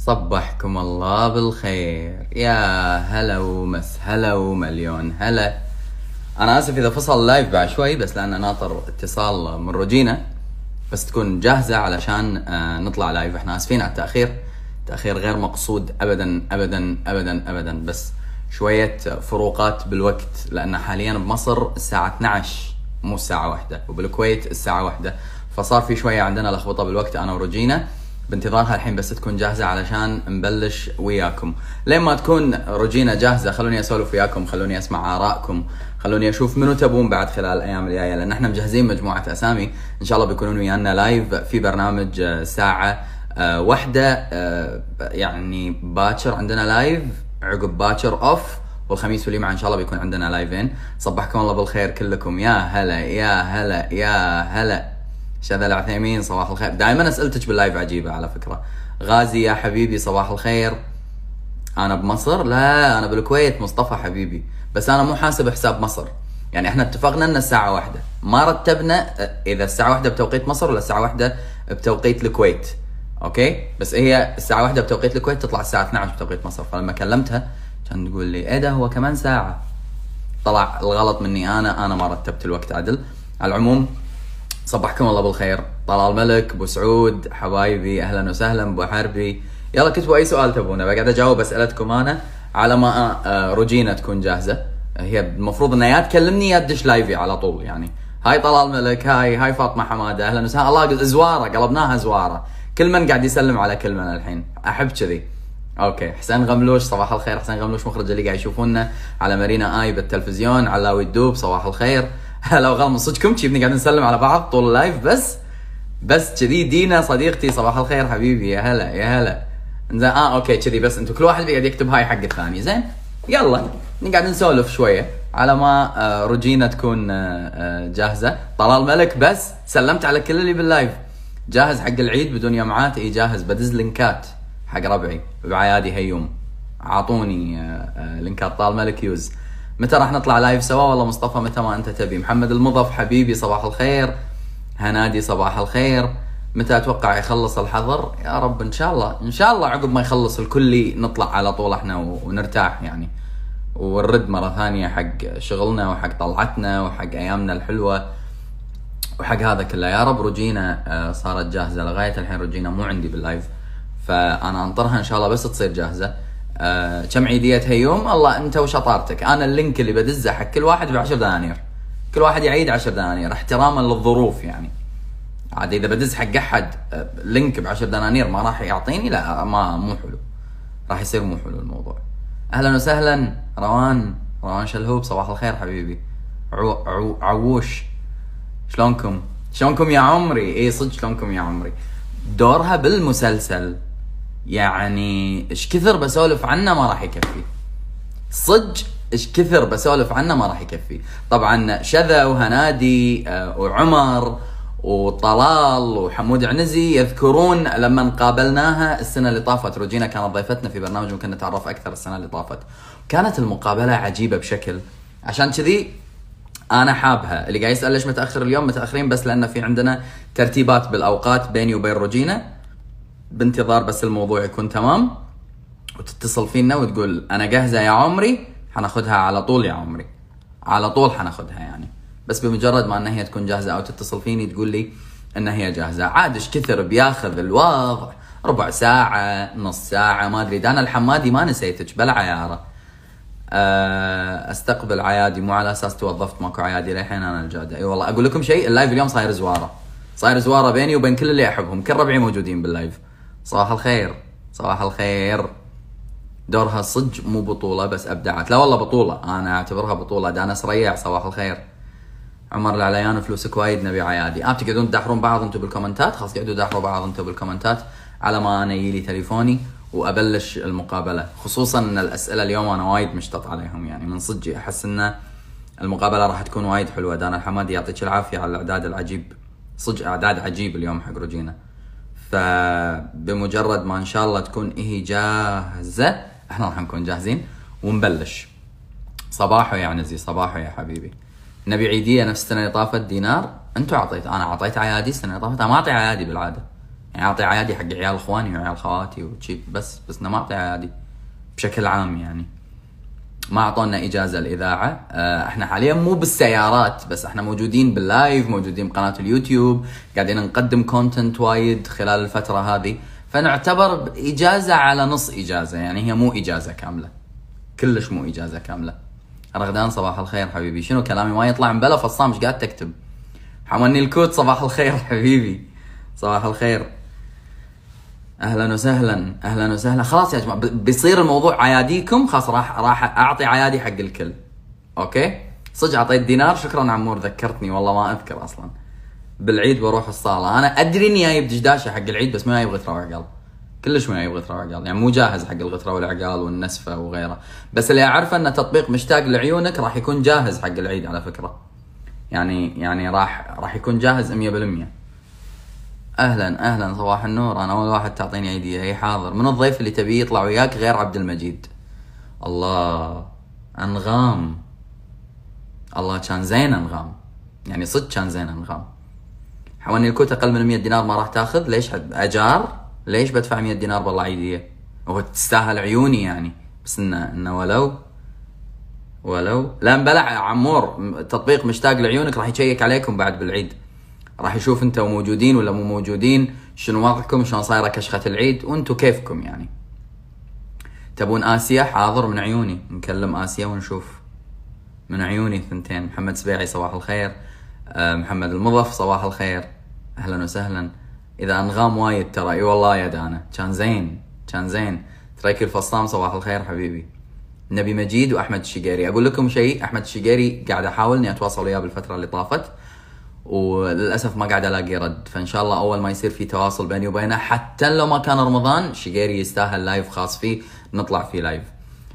صبحكم الله بالخير يا هلا ومسهلا ومليون هلا انا اسف اذا فصل اللايف بعد شوي بس لان ناطر اتصال من روجينا بس تكون جاهزه علشان آه، نطلع لايف احنا اسفين على التاخير تاخير غير مقصود ابدا ابدا ابدا ابدا بس شويه فروقات بالوقت لان حاليا بمصر الساعه 12 مو الساعه واحدة وبالكويت الساعه واحدة فصار في شويه عندنا لخبطه بالوقت انا وروجينا بانتظارها الحين بس تكون جاهزه علشان نبلش وياكم لين ما تكون روجينا جاهزه خلوني اسولف وياكم خلوني اسمع ارائكم خلوني اشوف منو تبون بعد خلال الايام الجايه لان احنا مجهزين مجموعه اسامي ان شاء الله بيكونون ويانا لايف في برنامج آه، ساعه آه، واحده آه، يعني باكر عندنا لايف عقب باكر اوف والخميس والجمعه ان شاء الله بيكون عندنا لايفين صبحكم الله بالخير كلكم يا هلا يا هلا يا هلا شذا العثيمين صباح الخير دائما اسئلتك باللايف عجيبه على فكره غازي يا حبيبي صباح الخير انا بمصر لا انا بالكويت مصطفى حبيبي بس انا مو حاسب حساب مصر يعني احنا اتفقنا ان الساعه واحدة ما رتبنا اذا الساعه واحدة بتوقيت مصر ولا الساعه واحدة بتوقيت الكويت اوكي بس هي الساعه واحدة بتوقيت الكويت تطلع الساعه 12 بتوقيت مصر فلما كلمتها كان تقول لي ايه ده هو كمان ساعه طلع الغلط مني انا انا ما رتبت الوقت عدل على العموم صبحكم الله بالخير طلال ملك ابو سعود حبايبي اهلا وسهلا ابو حربي يلا كتبوا اي سؤال تبونه بقعد اجاوب اسئلتكم انا على ما آه، روجينا تكون جاهزه هي المفروض انها يا تكلمني يا تدش لايفي على طول يعني هاي طلال ملك هاي هاي فاطمه حماده اهلا وسهلا الله زواره قلبناها زواره كل من قاعد يسلم على كل من الحين احب كذي اوكي حسين غملوش صباح الخير حسين غملوش مخرج اللي قاعد يشوفونا على مارينا اي بالتلفزيون علاوي الدوب صباح الخير هلا وغلا من صدقكم شيفني قاعد نسلم على بعض طول اللايف بس بس كذي دينا صديقتي صباح الخير حبيبي يا هلا يا هلا زين اه اوكي كذي بس انتم كل واحد بيقعد يكتب هاي حق الثاني زين يلا نقعد نسولف شويه على ما آه، روجينا تكون آه، آه، جاهزه طلال ملك بس سلمت على كل اللي باللايف جاهز حق العيد بدون يمعات اي جاهز بدز لينكات حق ربعي بعيادي هيوم اعطوني لينكات طال ملك يوز متى راح نطلع لايف سوا والله مصطفى متى ما انت تبي محمد المضف حبيبي صباح الخير هنادي صباح الخير متى اتوقع يخلص الحظر يا رب ان شاء الله ان شاء الله عقب ما يخلص الكلي نطلع على طول احنا ونرتاح يعني ونرد مره ثانيه حق شغلنا وحق طلعتنا وحق ايامنا الحلوه وحق هذا كله يا رب روجينا آه، صارت جاهزه لغايه الحين روجينا مو عندي باللايف فانا انطرها ان شاء الله بس تصير جاهزه آه كم عيدية هيوم الله انت وشطارتك انا اللينك اللي بدزه حق كل واحد ب 10 دنانير كل واحد يعيد 10 دنانير احتراما للظروف يعني عاد اذا بدز حق احد آه، لينك ب 10 دنانير ما راح يعطيني لا ما مو حلو راح يصير مو حلو الموضوع اهلا وسهلا روان روان شلهوب صباح الخير حبيبي عو عو عووش شلونكم شلونكم يا عمري اي صدق شلونكم يا عمري دورها بالمسلسل يعني ايش كثر بسولف عنه ما راح يكفي صدق ايش كثر بسولف عنه ما راح يكفي طبعا شذا وهنادي آه، وعمر وطلال وحمود عنزي يذكرون لما قابلناها السنه اللي طافت روجينا كانت ضيفتنا في برنامج ممكن نتعرف اكثر السنه اللي طافت كانت المقابله عجيبه بشكل عشان كذي انا حابها اللي قاعد يسال ليش متاخر اليوم متاخرين بس لان في عندنا ترتيبات بالاوقات بيني وبين روجينا بانتظار بس الموضوع يكون تمام وتتصل فينا وتقول انا جاهزه يا عمري حناخذها على طول يا عمري على طول حناخذها يعني بس بمجرد ما انها هي تكون جاهزه او تتصل فيني تقول لي ان هي جاهزه عاد ايش كثر بياخذ الوضع ربع ساعة نص ساعة ما ادري دانا الحمادي ما نسيتك بلا عيارة آه، استقبل عيادي مو على اساس توظفت ماكو عيادي للحين انا الجادة اي والله اقول لكم شيء اللايف اليوم صاير زوارة صاير زوارة بيني وبين كل اللي احبهم كل ربعي موجودين باللايف صباح الخير صباح الخير دورها صج مو بطولة بس أبدعت لا والله بطولة أنا أعتبرها بطولة دانا سريع صباح الخير عمر العليان فلوسك وايد نبي عيادي آه تقعدون تدحرون بعض انتم بالكومنتات خلاص قعدوا دحروا بعض انتم بالكومنتات على ما انا يجي لي تليفوني وابلش المقابله خصوصا ان الاسئله اليوم انا وايد مشتط عليهم يعني من صدقي احس ان المقابله راح تكون وايد حلوه دانا الحمادي يعطيك العافيه على الاعداد العجيب صدق اعداد عجيب اليوم حق روجينا فبمجرد ما ان شاء الله تكون هي جاهزه احنا راح نكون جاهزين ونبلش صباحو يا عنزي صباحو يا حبيبي نبي عيديه نفس السنه اللي طافت دينار انتوا اعطيت انا اعطيت عيادي السنه اللي طافت انا ما اعطي عيادي بالعاده يعني اعطي عادي حق عيال اخواني وعيال خواتي وشي بس بس انه ما اعطي عادي بشكل عام يعني ما اعطونا اجازه الاذاعه آه، احنا حاليا مو بالسيارات بس احنا موجودين باللايف موجودين بقناه اليوتيوب قاعدين نقدم كونتنت وايد خلال الفتره هذه فنعتبر اجازه على نص اجازه يعني هي مو اجازه كامله كلش مو اجازه كامله رغدان صباح الخير حبيبي شنو كلامي ما يطلع من بلا فصام ايش قاعد تكتب حمني الكوت صباح الخير حبيبي صباح الخير اهلا وسهلا اهلا وسهلا خلاص يا جماعه ب- بيصير الموضوع عياديكم خلاص راح راح اعطي عيادي حق الكل اوكي صدق اعطيت دينار شكرا عمور ذكرتني والله ما اذكر اصلا بالعيد بروح الصاله انا ادري اني جايب دشداشه حق العيد بس ما جايب غثره وعقال كلش ما جايب غثره وعقال يعني مو جاهز حق الغثره والعقال والنسفه وغيره بس اللي اعرفه ان تطبيق مشتاق لعيونك راح يكون جاهز حق العيد على فكره يعني يعني راح راح يكون جاهز 100% اهلا اهلا صباح النور انا اول واحد تعطيني ايدي اي حاضر من الضيف اللي تبيه يطلع وياك غير عبد المجيد الله انغام الله كان زين انغام يعني صدق كان زين انغام حواني الكوت اقل من 100 دينار ما راح تاخذ ليش حد اجار ليش بدفع 100 دينار بالله عيديه هو تستاهل عيوني يعني بس انه انه ولو ولو لا مبلع يا عمور م- تطبيق مشتاق لعيونك راح يشيك عليكم بعد بالعيد راح يشوف انتم موجودين ولا مو موجودين شنو وضعكم شلون صايره كشخه العيد وانتم كيفكم يعني تبون اسيا حاضر من عيوني نكلم اسيا ونشوف من عيوني ثنتين محمد سبيعي صباح الخير آه، محمد المضف صباح الخير اهلا وسهلا اذا انغام وايد ترى اي والله يا دانا كان زين كان زين تريك الفصام صباح الخير حبيبي نبي مجيد واحمد الشقيري اقول لكم شيء احمد الشقيري قاعد احاول اني اتواصل وياه بالفتره اللي طافت وللاسف ما قاعد الاقي رد فان شاء الله اول ما يصير في تواصل بيني وبينه حتى لو ما كان رمضان شقيري يستاهل لايف خاص فيه نطلع فيه لايف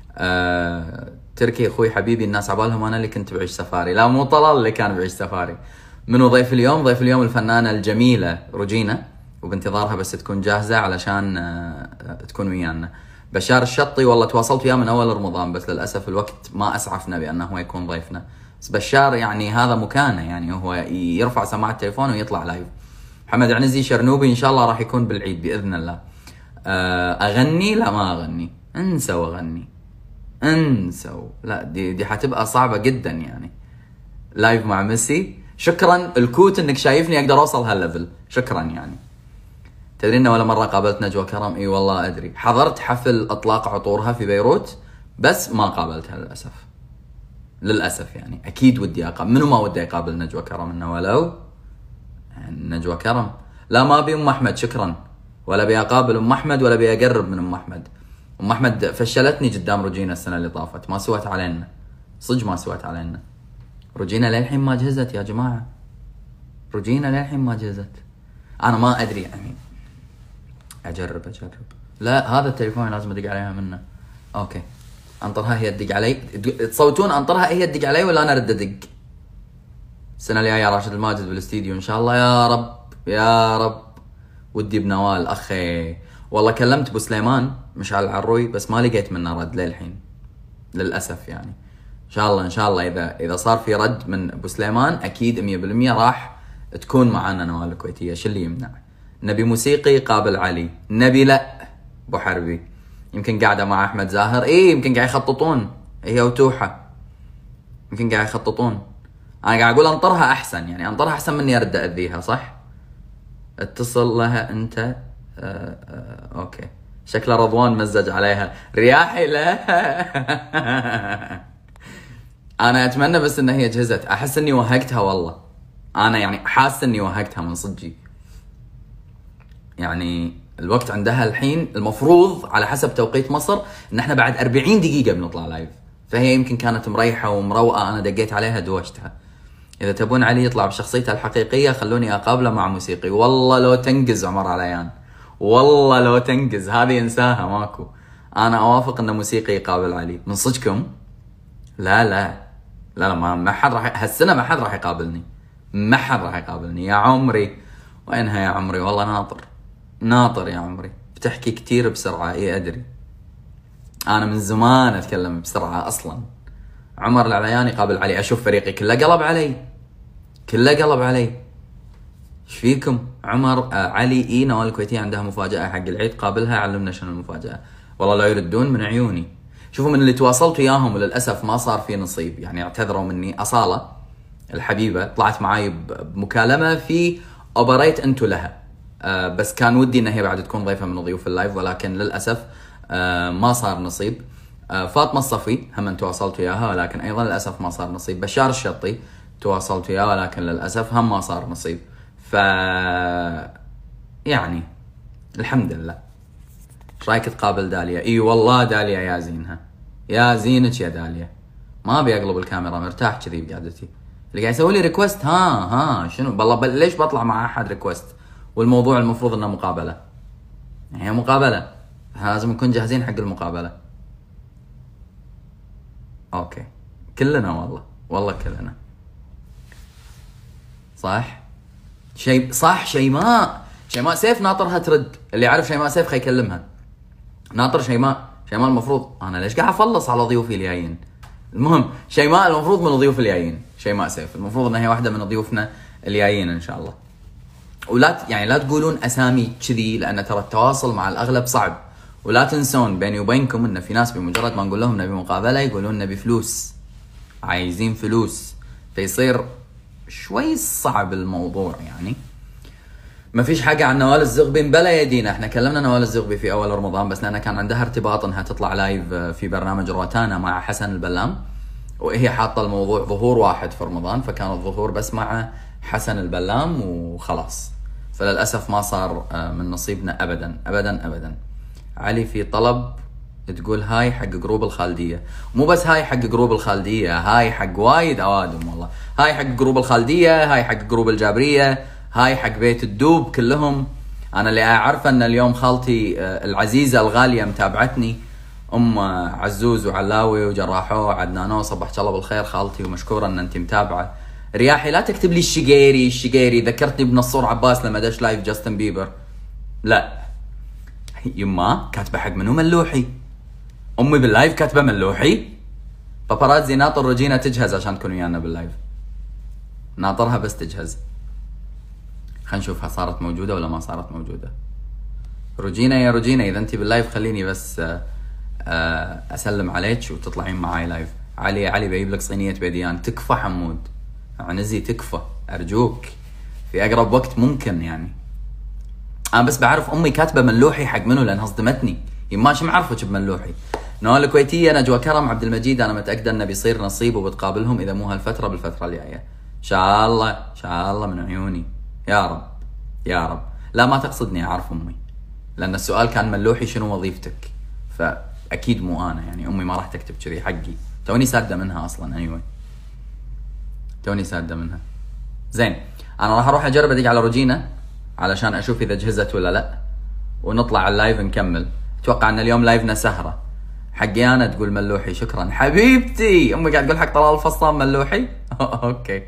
آه تركي اخوي حبيبي الناس عبالهم انا اللي كنت بعيش سفاري لا مو طلال اللي كان بعيش سفاري منو ضيف اليوم ضيف اليوم الفنانه الجميله روجينا وبانتظارها بس تكون جاهزه علشان آه، تكون ويانا بشار الشطي والله تواصلت وياه من اول رمضان بس للاسف الوقت ما اسعفنا بانه هو يكون ضيفنا بس بشار يعني هذا مكانه يعني هو يرفع سماعه التليفون ويطلع لايف محمد عنزي شرنوبي ان شاء الله راح يكون بالعيد باذن الله آه، اغني لا ما اغني انسوا اغني انسوا لا دي دي حتبقى صعبه جدا يعني لايف مع ميسي شكرا الكوت انك شايفني اقدر اوصل هالليفل شكرا يعني تدري ان ولا مره قابلت نجوى كرم اي والله ادري حضرت حفل اطلاق عطورها في بيروت بس ما قابلتها للاسف للاسف يعني اكيد ودي اقابل منو ما وده يقابل نجوى كرم انه ولو يعني نجوى كرم لا ما ابي ام احمد شكرا ولا ابي اقابل ام احمد ولا ابي اقرب من ام احمد ام احمد فشلتني قدام روجينا السنه اللي طافت ما سوت علينا صدق ما سوت علينا روجينا للحين ما جهزت يا جماعه روجينا للحين ما جهزت انا ما ادري يعني اجرب اجرب لا هذا التليفون لازم ادق عليها منه اوكي انطرها هي تدق علي تصوتون انطرها هي تدق علي ولا انا ارد ادق السنه الجايه راشد الماجد بالاستديو ان شاء الله يا رب يا رب ودي بنوال اخي والله كلمت ابو سليمان مشعل العروي بس ما لقيت منه رد للحين للاسف يعني ان شاء الله ان شاء الله اذا اذا صار في رد من ابو سليمان اكيد 100% راح تكون معانا نوال الكويتيه شو اللي يمنع نبي موسيقي قابل علي نبي لا ابو حربي يمكن قاعده مع احمد زاهر اي يمكن قاعد يخططون هي وتوحه يمكن قاعد يخططون انا قاعد اقول انطرها احسن يعني انطرها احسن مني ارد اذيها صح اتصل لها انت آه آه اوكي شكله رضوان مزج عليها رياحي لا انا اتمنى بس ان هي جهزت احس اني وهقتها والله انا يعني حاسس اني وهقتها من صدقي يعني الوقت عندها الحين المفروض على حسب توقيت مصر ان احنا بعد 40 دقيقه بنطلع لايف فهي يمكن كانت مريحه ومروقه انا دقيت عليها دوشتها اذا تبون علي يطلع بشخصيته الحقيقيه خلوني اقابله مع موسيقي والله لو تنقز عمر عليان والله لو تنقز هذه انساها ماكو انا اوافق ان موسيقي يقابل علي من صدقكم لا لا لا لا ما ما حد راح هالسنه ما حد راح يقابلني ما حد راح يقابلني يا عمري وينها يا عمري والله ناطر ناطر يا عمري بتحكي كتير بسرعه اي ادري انا من زمان اتكلم بسرعه اصلا عمر العلياني قابل علي اشوف فريقي كله قلب علي كله قلب علي ايش فيكم عمر آه علي اي نوال الكويتيه عندها مفاجاه حق العيد قابلها علمنا شنو المفاجاه والله لا يردون من عيوني شوفوا من اللي تواصلت وياهم وللاسف ما صار في نصيب يعني اعتذروا مني اصاله الحبيبه طلعت معاي بمكالمه في اوبريت انتو لها آه بس كان ودي انها هي بعد تكون ضيفه من ضيوف اللايف ولكن للاسف آه ما صار نصيب آه فاطمه الصفي هم تواصلت وياها ولكن ايضا للاسف ما صار نصيب بشار الشطي تواصلت وياه ولكن للاسف هم ما صار نصيب ف يعني الحمد لله ايش رايك تقابل داليا؟ اي والله داليا يا زينها يا زينك يا داليا ما ابي اقلب الكاميرا مرتاح كذي بقعدتي اللي قاعد يسوي لي ريكوست ها ها شنو والله بل ليش بطلع مع احد ريكوست والموضوع المفروض انه مقابله يعني هي مقابله احنا لازم نكون جاهزين حق المقابله اوكي كلنا والله والله كلنا صح شيء صح شيماء شيماء سيف ناطرها ترد اللي يعرف شيماء سيف خي يكلمها ناطر شيماء شيماء المفروض انا ليش قاعد افلص على ضيوفي الجايين المهم شيماء المفروض من الضيوف الجايين شيماء سيف المفروض انها هي واحده من ضيوفنا الجايين ان شاء الله ولا ت... يعني لا تقولون اسامي كذي لان ترى التواصل مع الاغلب صعب ولا تنسون بيني وبينكم ان في ناس بمجرد ما نقول لهم نبي مقابله يقولون نبي فلوس عايزين فلوس فيصير شوي صعب الموضوع يعني ما فيش حاجة عن نوال الزغبي بلا يا دينا احنا كلمنا نوال الزغبي في اول رمضان بس لانها كان عندها ارتباط انها تطلع لايف في برنامج روتانا مع حسن البلام وهي حاطة الموضوع ظهور واحد في رمضان فكان الظهور بس مع حسن البلام وخلاص فللأسف ما صار آه، من نصيبنا ابدا ابدا ابدا علي في طلب تقول هاي حق جروب الخالدية مو بس هاي حق جروب الخالدية هاي حق وايد اوادم والله هاي حق جروب الخالدية هاي حق جروب الجابرية هاي حق بيت الدوب كلهم انا اللي اعرفه ان اليوم خالتي آه، العزيزه الغاليه متابعتني ام عزوز وعلاوي وجراحو وعدنانو صبحت الله بالخير خالتي ومشكوره ان انت متابعه رياحي لا تكتب لي الشقيري الشقيري ذكرتني بنصور عباس لما دش لايف جاستن بيبر لا يما كاتبه حق منو ملوحي امي باللايف كاتبه ملوحي باباراتزي ناطر روجينا تجهز عشان تكون ويانا باللايف ناطرها بس تجهز خلينا نشوفها صارت موجوده ولا ما صارت موجوده روجينا يا روجينا اذا انت باللايف خليني بس آه، آه، اسلم عليك وتطلعين معاي لايف علي علي بجيب لك صينيه بيديان تكفى حمود عنزي تكفى ارجوك في اقرب وقت ممكن يعني انا بس بعرف امي كاتبه ملوحي حق منو لانها صدمتني يما شو معرفك بملوحي نوال الكويتيه نجوى كرم عبد المجيد انا متاكده انه بيصير نصيب وبتقابلهم اذا مو هالفتره بالفتره الجايه ان شاء الله ان شاء الله من عيوني يا رب يا رب لا ما تقصدني اعرف امي لان السؤال كان ملوحي شنو وظيفتك فاكيد مو انا يعني امي ما راح تكتب كذي حقي توني ساده منها اصلا اني anyway. توني ساده منها زين انا راح اروح اجرب ادق على روجينا علشان اشوف اذا جهزت ولا لا ونطلع اللايف نكمل اتوقع ان اليوم لايفنا سهره حقي انا تقول ملوحي شكرا حبيبتي امي قاعد تقول حق طلال الفصام ملوحي اوكي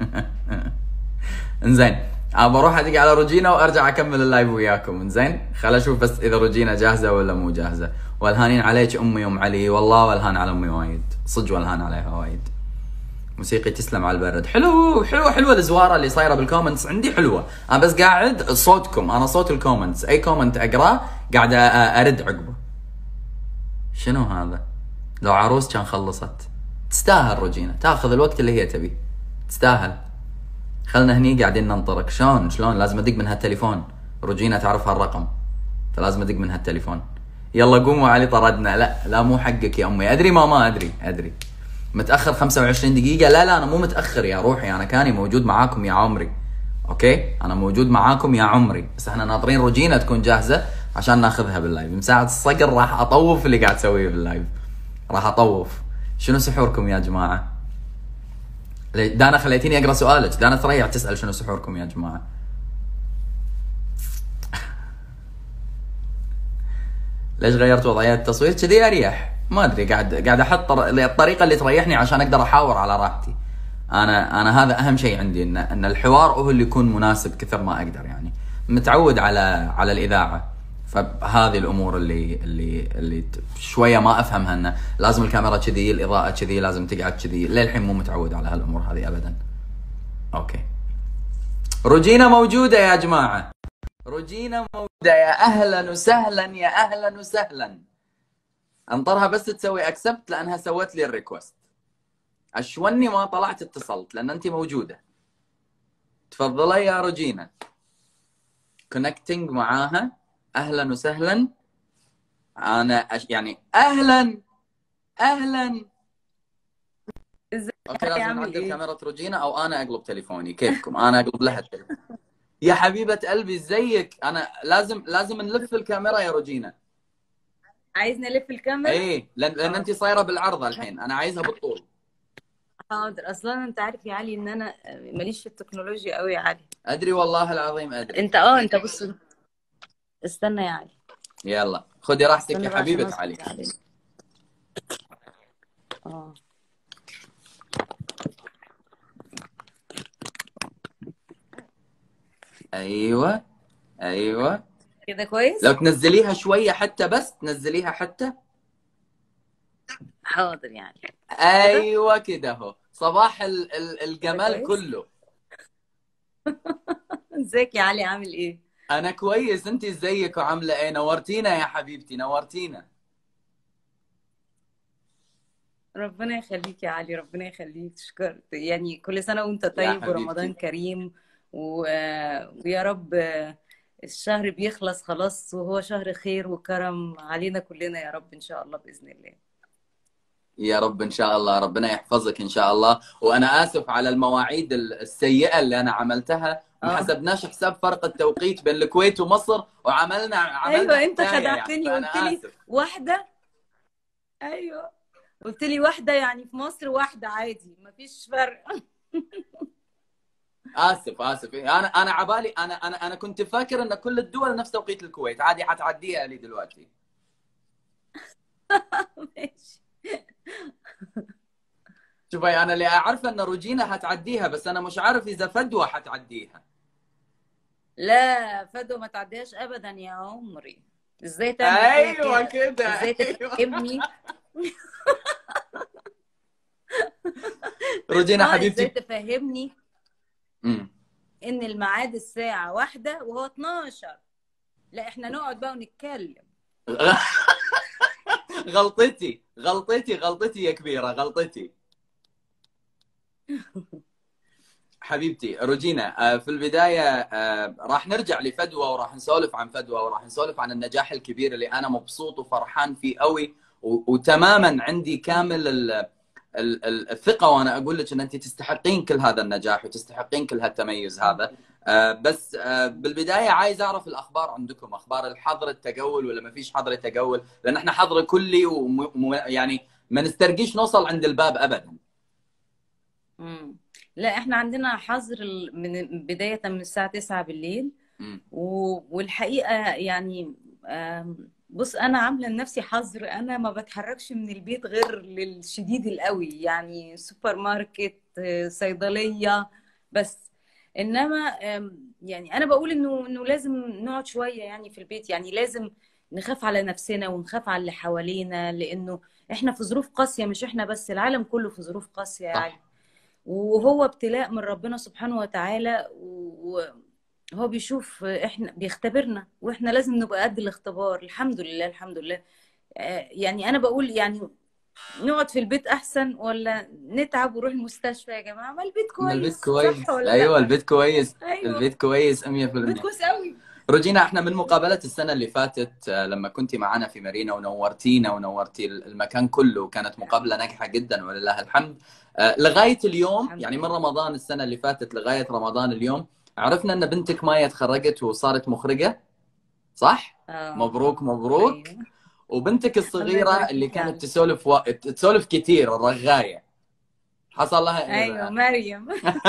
انزين انا بروح ادق على روجينا وارجع اكمل اللايف وياكم انزين خل اشوف بس اذا روجينا جاهزه ولا مو جاهزه والهانين عليك امي ام علي والله والهان على امي وايد صدق والهان عليها وايد موسيقي تسلم على البرد حلو حلو حلوه الزواره اللي صايره بالكومنتس عندي حلوه انا بس قاعد صوتكم انا صوت الكومنتس اي كومنت اقراه قاعد ارد عقبه شنو هذا لو عروس كان خلصت تستاهل روجينا تاخذ الوقت اللي هي تبي تستاهل خلنا هني قاعدين ننطرك شلون شلون لازم ادق من هالتليفون روجينا تعرف هالرقم فلازم ادق من هالتليفون يلا قوموا علي طردنا لا لا مو حقك يا امي ادري ما ما ادري ادري متاخر 25 دقيقه لا لا انا مو متاخر يا روحي انا كاني موجود معاكم يا عمري اوكي انا موجود معاكم يا عمري بس احنا ناطرين روجينا تكون جاهزه عشان ناخذها باللايف مساعد الصقر راح اطوف اللي قاعد تسويه باللايف راح اطوف شنو سحوركم يا جماعه دانا خليتيني اقرا سؤالك دانا تريع تسال شنو سحوركم يا جماعه ليش غيرت وضعيات التصوير كذي اريح ما ادري قاعد قاعد احط الطريقه اللي تريحني عشان اقدر احاور على راحتي انا انا هذا اهم شيء عندي ان ان الحوار هو اللي يكون مناسب كثر ما اقدر يعني متعود على على الاذاعه فهذه الامور اللي اللي اللي شويه ما افهمها انه لازم الكاميرا كذي الاضاءه كذي لازم تقعد كذي للحين مو متعود على هالامور هذه ابدا اوكي روجينا موجوده يا جماعه روجينا موجودة يا أهلا وسهلا يا أهلا وسهلا انطرها بس تسوي اكسبت لانها سوت لي الريكوست اشوني ما طلعت اتصلت لان انت موجوده تفضلي يا روجينا كونكتنج معاها اهلا وسهلا انا أش... يعني اهلا اهلا ازيك اوكي لازم عامل نعدل ايه؟ كاميرا روجينا او انا اقلب تليفوني كيفكم انا اقلب لها التليفون يا حبيبه قلبي ازيك انا لازم لازم نلف الكاميرا يا روجينا عايز نلف الكاميرا؟ ايه لان لان انت صايره بالعرض الحين انا عايزها بالطول حاضر اصلا انت عارف يا علي ان انا ماليش في التكنولوجيا قوي يا علي ادري والله العظيم ادري انت اه انت بص استنى يا علي يلا خذي راحتك استنى يا بقى عشان حبيبه أظبط علي عليك. اه ايوه ايوه كده كويس؟ لو تنزليها شويه حتى بس تنزليها حتى حاضر يعني ايوه كده هو صباح ال ال الجمال كويس؟ كله ازيك يا علي عامل ايه؟ انا كويس انت ازيك وعامله ايه نورتينا يا حبيبتي نورتينا ربنا يخليك يا علي ربنا يخليك تشكر يعني كل سنة وانت يا طيب ورمضان حبيبتي كريم و... ويا رب الشهر بيخلص خلاص وهو شهر خير وكرم علينا كلنا يا رب ان شاء الله بإذن الله يا رب ان شاء الله ربنا يحفظك ان شاء الله وانا اسف على المواعيد ال- السيئه اللي انا عملتها ما اه حسبناش حساب فرق التوقيت بين الكويت ومصر وعملنا عملنا ايوه انت حكايه يعني خدعتني فانا قلت لي اسف واحدة ايوه قلت لي واحدة يعني في مصر واحدة عادي مفيش فرق اسف اسف انا انا عبالي انا انا انا كنت فاكر ان كل الدول نفس توقيت الكويت عادي حتعديها لي دلوقتي ماشي شوفي انا اللي اعرف ان روجينا حتعديها بس انا مش عارف اذا فدوى حتعديها لا فدوى ما تعديهاش ابدا يا عمري ازاي تعمل فيا ايوه كده كده ازاي ايوه تفهمني روجينا اه ازاي حبيبتي تفهمني أمم. ان الميعاد الساعة واحدة وهو 12 لا احنا نقعد بقى ونتكلم غلطتي غلطتي غلطتي يا كبيره غلطتي حبيبتي روجينا آه، في البدايه آه، راح نرجع لفدوى وراح نسولف عن فدوى وراح نسولف عن النجاح الكبير اللي انا مبسوط وفرحان فيه قوي و- وتماما عندي كامل ال- ال- ال- الثقه وانا اقول لك ان انت تستحقين كل هذا النجاح وتستحقين كل هالتميز هذا آه، بس آه، بالبدايه عايز اعرف الاخبار عندكم اخبار الحظر التجول ولا ما فيش حظر تجول لان احنا حظر كلي ويعني ما نسترقيش نوصل عند الباب ابدا مم. لا احنا عندنا حظر ال- من بداية من الساعة 9 بالليل مم. و- والحقيقة يعني آم، بص أنا عاملة لنفسي حظر أنا ما بتحركش من البيت غير للشديد القوي يعني سوبر ماركت آه، صيدلية بس إنما آم، يعني أنا بقول إنه إنه لازم نقعد شوية يعني في البيت يعني لازم نخاف على نفسنا ونخاف على اللي حوالينا لأنه إحنا في ظروف قاسية مش إحنا بس العالم كله في ظروف قاسية يعني صح وهو ابتلاء من ربنا سبحانه وتعالى وهو بيشوف احنا بيختبرنا واحنا لازم نبقى قد الاختبار الحمد لله الحمد لله آه، يعني انا بقول يعني نقعد في البيت احسن ولا نتعب ونروح المستشفى يا جماعة ما البيت إن البيت كويس صح كويس ولا ايوه لا البيت كويس ايوه البيت كويس 100% البيت كويس قوي روجينا احنا من مقابلة السنة اللي فاتت آه، لما كنت معنا في مارينا ونورتينا ونورتي المكان كله وكانت مقابلة ناجحة جدا ولله الحمد آه، لغاية اليوم الحمد يعني من لله رمضان السنة اللي فاتت لغاية رمضان اليوم عرفنا ان بنتك مايا تخرجت وصارت مخرجة صح؟ اه مبروك مبروك ايوه وبنتك الله الصغيرة يبارك اللي فيك يا كانت علي تسولف و... تسولف كتير الرغاية حصل لها ايه ايوه بقى؟ مريم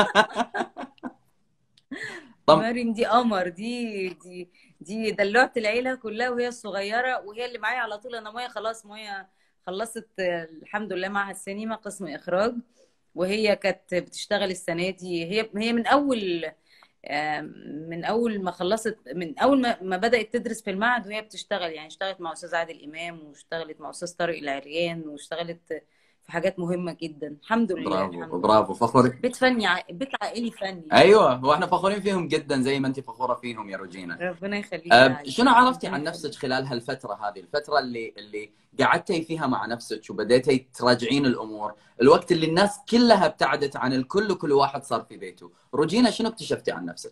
طب مريم دي قمر دي دي دي دلوعت العيله كلها وهي الصغيره وهي اللي معايا على طول انا مايا خلاص مايا خلصت آه، الحمد لله معها السينما قسم اخراج وهي كانت بتشتغل السنه دي هي هي من اول آه، من اول ما خلصت من اول ما ما بدات تدرس في المعهد وهي بتشتغل يعني اشتغلت مع استاذ عادل امام واشتغلت مع استاذ طارق العريان واشتغلت في حاجات مهمه جدا الحمد لله برافو الحمد لله برافو فخور بيت فني ع- بيت عائلي فني ايوه واحنا فخورين فيهم جدا زي ما انت فخوره فيهم يا روجينا ربنا يخليك يا أه علي شنو عرفتي ربنا عن يخليك نفسك خلال هالفتره هذه الفتره اللي اللي قعدتي فيها مع نفسك وبديتي تراجعين الامور الوقت اللي الناس كلها ابتعدت عن الكل وكل واحد صار في بيته روجينا شنو اكتشفتي عن نفسك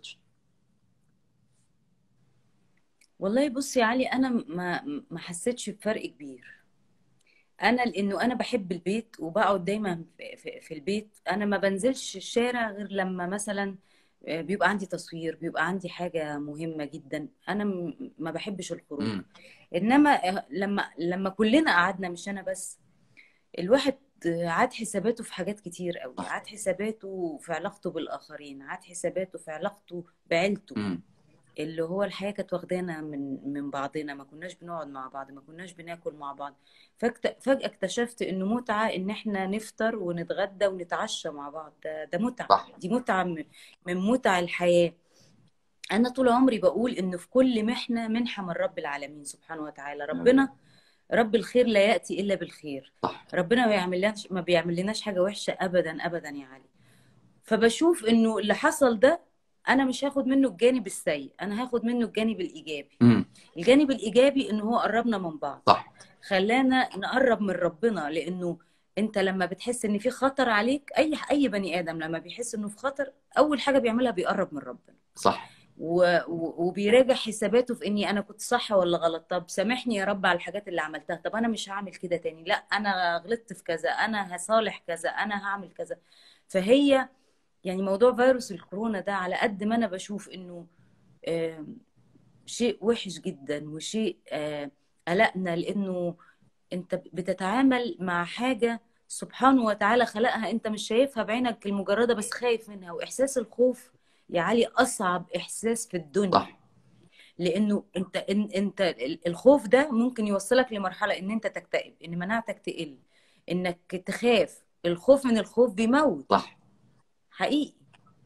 والله بص يا علي انا ما ما حسيتش بفرق كبير انا لانه انا بحب البيت وبقعد دايما في, في, في البيت انا ما بنزلش الشارع غير لما مثلا آه، بيبقى عندي تصوير بيبقى عندي حاجة مهمة جدا انا م- ما بحبش الخروج امم انما آه، لما لما كلنا قعدنا مش انا بس الواحد عاد حساباته في حاجات كتير قوي صح عاد حساباته في علاقته بالآخرين عاد حساباته في علاقته بعيلته امم اللي هو الحياة كانت واخدانا من من بعضنا ما كناش بنقعد مع بعض ما كناش بناكل مع بعض فاكت- فجأة اكتشفت انه متعة ان احنا نفطر ونتغدى ونتعشى مع بعض ده, ده متعة صح دي متعة من من متع الحياة انا طول عمري بقول انه في كل محنة منحة من رب العالمين سبحانه وتعالى ربنا رب الخير لا يأتي إلا بالخير صح ربنا ما بيعملناش ما بيعمل لناش حاجة وحشة أبدا أبدا يا علي فبشوف إنه اللي حصل ده أنا مش هاخد منه الجانب السيء أنا هاخد منه الجانب الإيجابي امم الجانب الإيجابي إنه هو قربنا من بعض صح خلانا نقرب من ربنا لأنه أنت لما بتحس إن في خطر عليك أي أي بني آدم لما بيحس إنه في خطر أول حاجة بيعملها بيقرب من ربنا صح و... و... وبيراجع حساباته في اني انا كنت صح ولا غلط طب سامحني يا رب على الحاجات اللي عملتها طب انا مش هعمل كده تاني لا انا غلطت في كذا انا هصالح كذا انا هعمل كذا فهي يعني موضوع فيروس الكورونا ده على قد ما انا بشوف انه آم، شيء وحش جدا وشيء آه، قلقنا لانه انت بتتعامل مع حاجة سبحانه وتعالى خلقها انت مش شايفها بعينك المجردة بس خايف منها واحساس الخوف يا علي اصعب احساس في الدنيا صح لانه انت إن انت ال- الخوف ده ممكن يوصلك لمرحله ان انت تكتئب ان مناعتك تقل انك تخاف الخوف من الخوف بيموت صح حقيقي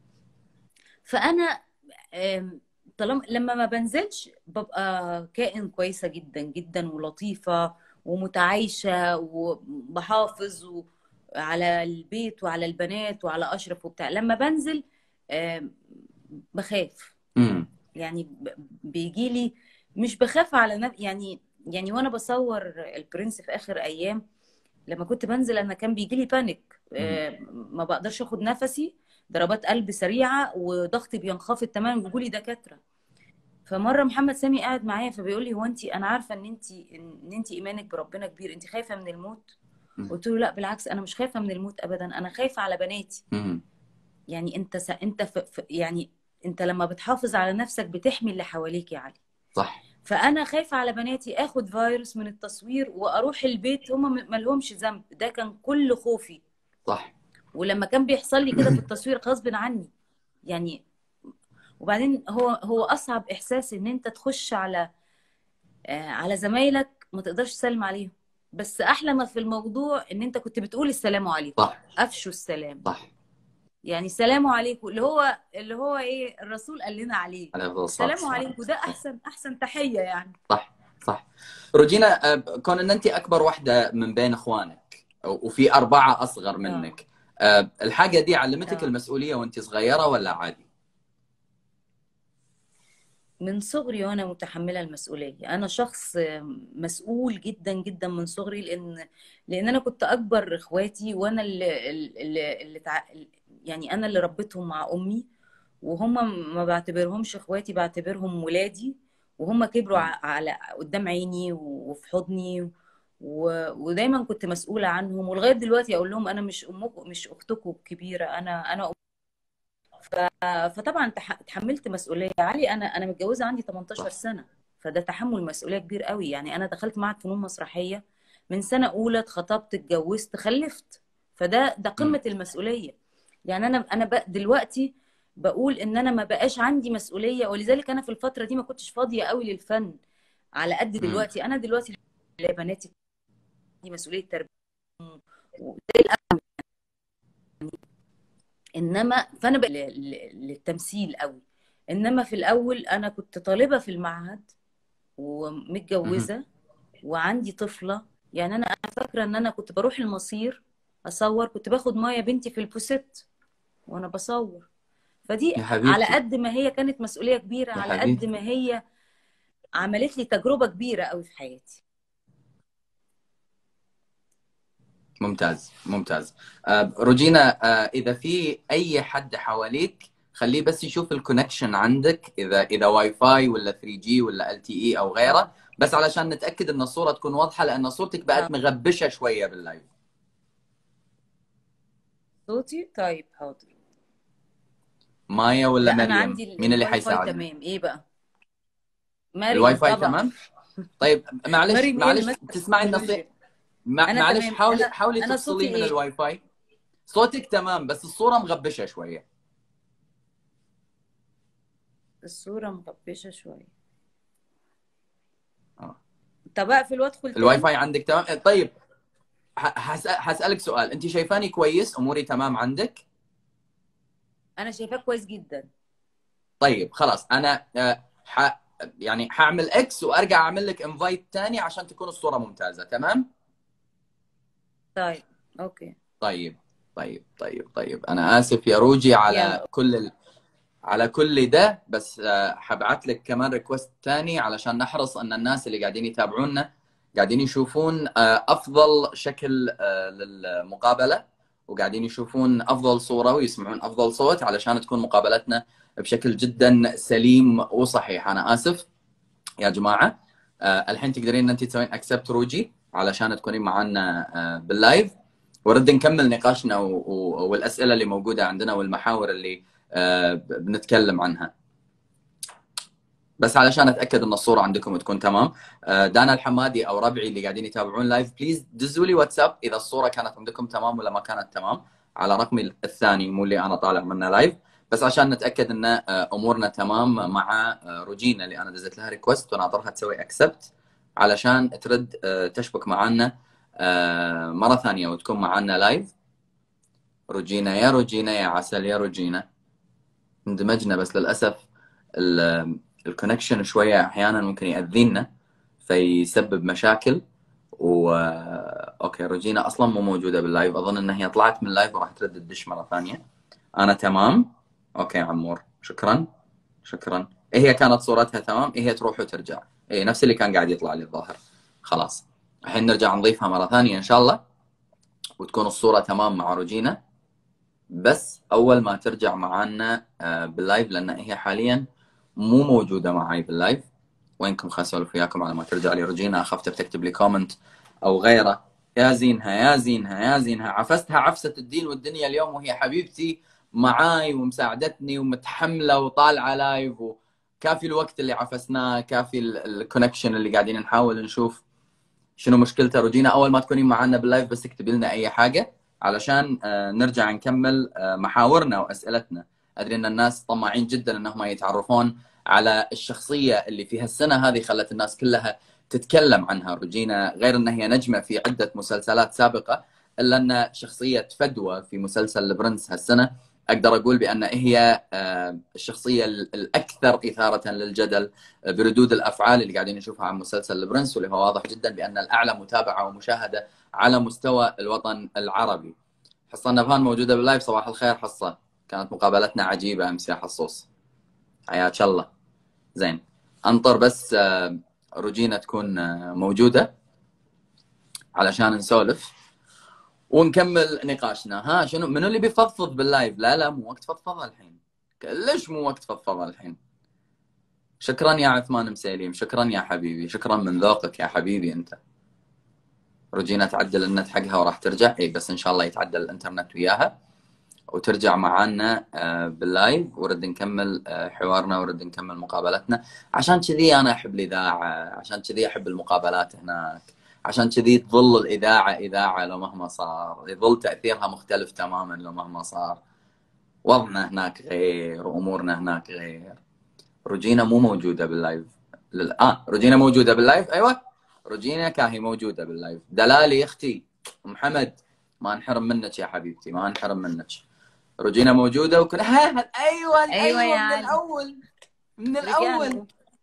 فانا آم، طالما لما ما بنزلش ببقى كائن كويسه جدا جدا ولطيفه ومتعايشه وبحافظ و- على البيت وعلى البنات وعلى اشرف وبتاع لما بنزل آم، بخاف امم يعني بيجي لي مش بخاف على نفسي يعني يعني وانا بصور البرنس في اخر ايام لما كنت بنزل انا كان بيجي لي بانيك آه، ما بقدرش اخد نفسي ضربات قلب سريعه وضغطي بينخفض تماما بيجوا لي دكاتره فمره محمد سامي قاعد معايا فبيقول لي هو انت انا عارفه ان انت ان انت ايمانك بربنا كبير انت خايفه من الموت مم. قلت له لا بالعكس انا مش خايفه من الموت ابدا انا خايفه على بناتي امم يعني انت س... انت ف... ف... يعني انت لما بتحافظ على نفسك بتحمي اللي حواليك يا علي صح فانا خايفه على بناتي اخد فيروس من التصوير واروح البيت هم ما لهمش ذنب ده كان كل خوفي صح ولما كان بيحصل لي كده في التصوير غصب عني يعني وبعدين هو هو اصعب احساس ان انت تخش على آه، على زمايلك ما تقدرش تسلم عليهم بس احلى ما في الموضوع ان انت كنت بتقول السلام عليكم صح افشوا السلام صح يعني السلام عليكم اللي هو اللي هو ايه الرسول قال لنا عليه عليه أفضل الصلاة السلام والسلام. عليكم ده احسن احسن تحيه يعني صح صح روجينا آه، كون ان انت اكبر واحده من بين اخوانك وفي اربعه اصغر منك آه، الحاجه دي علمتك آه. المسؤوليه وانت صغيره ولا عادي؟ من صغري وانا متحمله المسؤوليه انا شخص مسؤول جدا جدا من صغري لان لان انا كنت اكبر اخواتي وانا اللي, اللي, اللي تع... يعني انا اللي ربيتهم مع امي وهم ما بعتبرهمش اخواتي بعتبرهم ولادي وهم كبروا ع- على قدام عيني وفي حضني و... ودايما كنت مسؤوله عنهم ولغايه دلوقتي اقول لهم انا مش امكم مش اختكم الكبيره انا انا فطبعا تح- تحملت مسؤوليه علي انا انا متجوزه عندي 18 سنه فده تحمل مسؤوليه كبير قوي يعني انا دخلت معهد فنون مسرحيه من سنه اولى اتخطبت اتجوزت خلفت فده ده قمه المسؤوليه يعني انا انا بق- دلوقتي بقول ان انا ما بقاش عندي مسؤوليه ولذلك انا في الفتره دي ما كنتش فاضيه قوي للفن على قد دلوقتي انا دلوقتي الحمد لله بناتي دي مسؤوليه تربيه وزي الأب انما فانا بقى ل- ل- للتمثيل قوي انما في الاول انا كنت طالبه في المعهد ومتجوزه وعندي طفله يعني انا انا فاكره ان انا كنت بروح المصير اصور كنت باخد مايا بنتي في البوست وانا بصور فدي يا حبيبتي. على قد ما هي كانت مسؤوليه كبيره يا على قد حبيبتي. ما هي عملت لي تجربه كبيره قوي في حياتي ممتاز ممتاز آه، روجينا آه، اذا في اي حد حواليك خليه بس يشوف الكونكشن عندك اذا اذا واي فاي ولا 3 جي ولا ال تي اي او غيره بس علشان نتاكد ان الصوره تكون واضحه لان صورتك بقت آه. مغبشه شويه باللايف صوتي طيب حاضر مايا ولا لا مريم انا عندي ال- مين اللي الواي فاي حيساعدنا تمام ايه بقى مريم الواي فاي طبعا تمام طيب معلش مريم هي اللي معلش ماسكة تسمعي النصيحه التكنولوجيا. مع- أنا معلش تمام. حاولي أنا- حاولي أنا تفصلي صوتي من إيه؟ الواي فاي صوتك تمام بس الصوره مغبشه شويه الصوره مغبشه شويه آه. طب اقفل وادخل الواي تاني فاي عندك تمام طيب ح- حسأل حسألك سؤال انت شايفاني كويس اموري تمام عندك انا شايفاك كويس جدا طيب خلاص انا آه، ح يعني حاعمل اكس وارجع اعمل لك انفايت ثاني عشان تكون الصوره ممتازه تمام طيب اوكي طيب طيب طيب طيب انا اسف يا روجي على يلا. كل ال... على كل ده بس آه، حبعت لك كمان ريكوست ثاني علشان نحرص ان الناس اللي قاعدين يتابعونا قاعدين يشوفون آه، افضل شكل آه، للمقابله وقاعدين يشوفون افضل صوره ويسمعون افضل صوت علشان تكون مقابلتنا بشكل جدا سليم وصحيح انا اسف يا جماعه آه، الحين تقدرين ان انت تسوين اكسبت روجي علشان تكونين معنا آه، باللايف ورد نكمل نقاشنا و- و- والاسئله اللي موجوده عندنا والمحاور اللي آه، ب- بنتكلم عنها بس علشان اتاكد ان الصوره عندكم تكون تمام آه، دانا الحمادي او ربعي اللي قاعدين يتابعون لايف بليز دزوا لي واتساب اذا الصوره كانت عندكم تمام ولا ما كانت تمام على رقمي الثاني مو اللي انا طالع منه لايف بس عشان نتاكد ان آه، امورنا تمام مع آه، روجينا اللي انا دزيت لها ريكوست وناطرها تسوي اكسبت علشان ترد آه، تشبك معنا آه، مره ثانيه وتكون معنا لايف روجينا يا روجينا يا عسل يا روجينا اندمجنا بس للاسف الكونكشن شويه احيانا ممكن ياذينا فيسبب مشاكل و اوكي روجينا اصلا مو موجوده باللايف اظن ان هي طلعت من اللايف وراح ترد الدش مره ثانيه انا تمام اوكي عمور شكرا شكرا إيه هي كانت صورتها تمام إيه هي تروح وترجع اي نفس اللي كان قاعد يطلع لي الظاهر خلاص الحين نرجع نضيفها مره ثانيه ان شاء الله وتكون الصوره تمام مع روجينا بس اول ما ترجع معانا آه، باللايف لان هي حاليا مو موجوده معي باللايف وينكم خليني اسولف وياكم على ما ترجع لي روجينا اخاف تكتب لي كومنت او غيره يا زينها يا زينها يا زينها عفستها عفسه الدين والدنيا اليوم وهي حبيبتي معاي ومساعدتني ومتحمله وطالعه لايف وكافي الوقت اللي عفسناه كافي الكونكشن اللي قاعدين نحاول نشوف شنو مشكلته روجينا اول ما تكونين معنا باللايف بس اكتبي لنا اي حاجه علشان آه، نرجع نكمل آه، محاورنا واسئلتنا ادري ان الناس طماعين جدا انهم يتعرفون على الشخصيه اللي في هالسنه هذه خلت الناس كلها تتكلم عنها روجينا غير ان هي نجمه في عده مسلسلات سابقه الا ان شخصيه فدوى في مسلسل البرنس هالسنه اقدر اقول بان هي آه، الشخصيه الاكثر اثاره للجدل بردود الافعال اللي قاعدين نشوفها عن مسلسل البرنس واللي هو واضح جدا بان الاعلى متابعه ومشاهده على مستوى الوطن العربي. حصه نبهان موجوده باللايف صباح الخير حصه كانت مقابلتنا عجيبه امس يا حصوص. حياك الله. زين انطر بس آه، روجينا تكون آه، موجوده علشان نسولف ونكمل نقاشنا ها شنو منو اللي بيفضفض باللايف لا لا مو وقت فضفضه الحين ليش مو وقت فضفضه الحين شكرا يا عثمان مسيليم شكرا يا حبيبي شكرا من ذوقك يا حبيبي انت روجينا تعدل النت حقها وراح ترجع اي بس ان شاء الله يتعدل الانترنت وياها وترجع معانا آه، باللايف ورد نكمل آه، حوارنا ورد نكمل مقابلتنا عشان كذي انا احب الاذاعه عشان كذي احب المقابلات هناك عشان كذي تظل الاذاعه اذاعه لو مهما صار يظل تاثيرها مختلف تماما لو مهما صار وضعنا هناك غير وامورنا هناك غير روجينا مو موجوده باللايف لل... اه روجينا موجوده باللايف ايوه روجينا كاهي موجوده باللايف دلالي اختي ام حمد ما نحرم منك يا حبيبتي ما نحرم منك روجينا موجوده وكل ها ها- ايوه أيوة ايوه, يا من علي. الاول من رجعنا. الاول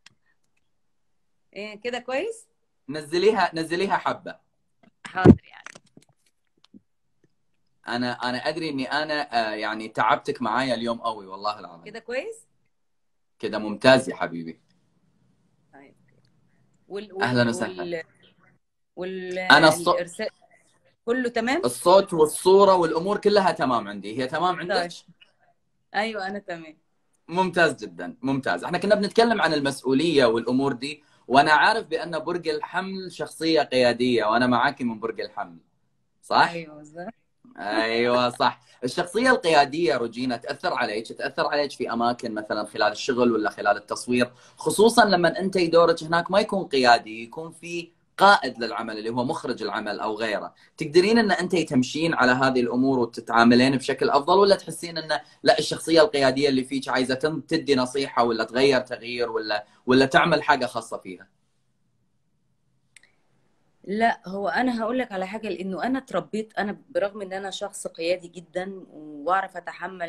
ايه كده كويس نزليها نزليها حبه حاضر يعني انا انا ادري اني انا آه، يعني تعبتك معايا اليوم قوي والله العظيم كده كويس كده ممتاز يا حبيبي طيب وال... وال... أهلاً وسهلاً. وال... وال... أنا الص- الإرسال كله تمام الصوت والصوره والامور كلها تمام عندي هي تمام عندك طيب. ايوه انا تمام ممتاز جدا ممتاز احنا كنا بنتكلم عن المسؤوليه والامور دي وانا عارف بان برج الحمل شخصيه قياديه وانا معاكي من برج الحمل صح ايوه بالظبط ايوه صح الشخصيه القياديه روجينا تاثر عليك تاثر عليك في اماكن مثلا خلال الشغل ولا خلال التصوير خصوصا لما انت دورك هناك ما يكون قيادي يكون في قائد للعمل اللي هو مخرج العمل او غيره تقدرين ان انت تمشين على هذه الامور وتتعاملين بشكل افضل ولا تحسين ان لا الشخصيه القياديه اللي فيك عايزه تن- تدي نصيحه ولا تغير تغيير ولا ولا تعمل حاجه خاصه فيها لا هو انا هقول لك على حاجه لانه انا اتربيت انا برغم ان انا شخص قيادي جدا واعرف اتحمل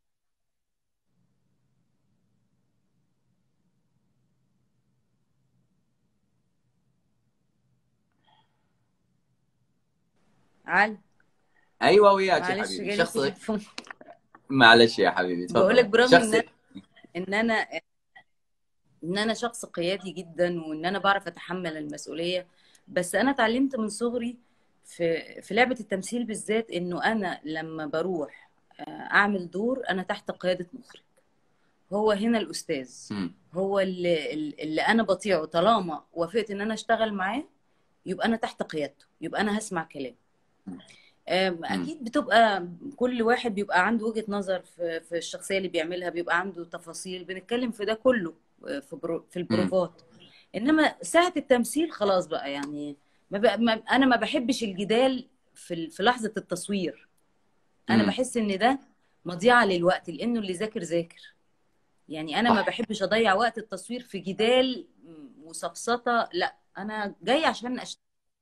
علي ايوه وياك يا معلش حبيبي جالي شخص تليفون معلش يا حبيبي تفضل بقول لك برغم شخص ان ان انا ان انا شخص قيادي جدا وان انا بعرف اتحمل المسؤوليه بس انا اتعلمت من صغري في في لعبه التمثيل بالذات انه انا لما بروح آه، اعمل دور انا تحت قياده مخرج هو هنا الاستاذ مم. هو اللي, اللي انا بطيعه طالما وافقت ان انا اشتغل معاه يبقى انا تحت قيادته يبقى انا هسمع كلامه أم، اكيد بتبقى كل واحد بيبقى عنده وجهة نظر في في الشخصية اللي بيعملها بيبقى عنده تفاصيل بنتكلم في ده كله آه، في برو في البروفات انما ساعة التمثيل خلاص بقى يعني ما بقى ما انا ما بحبش الجدال في ال- في لحظة التصوير انا مم. بحس ان ده مضيعة للوقت لانه اللي ذاكر ذاكر يعني انا ما صح. بحبش اضيع وقت التصوير في جدال وسفسطة لا انا جاي عشان أشت...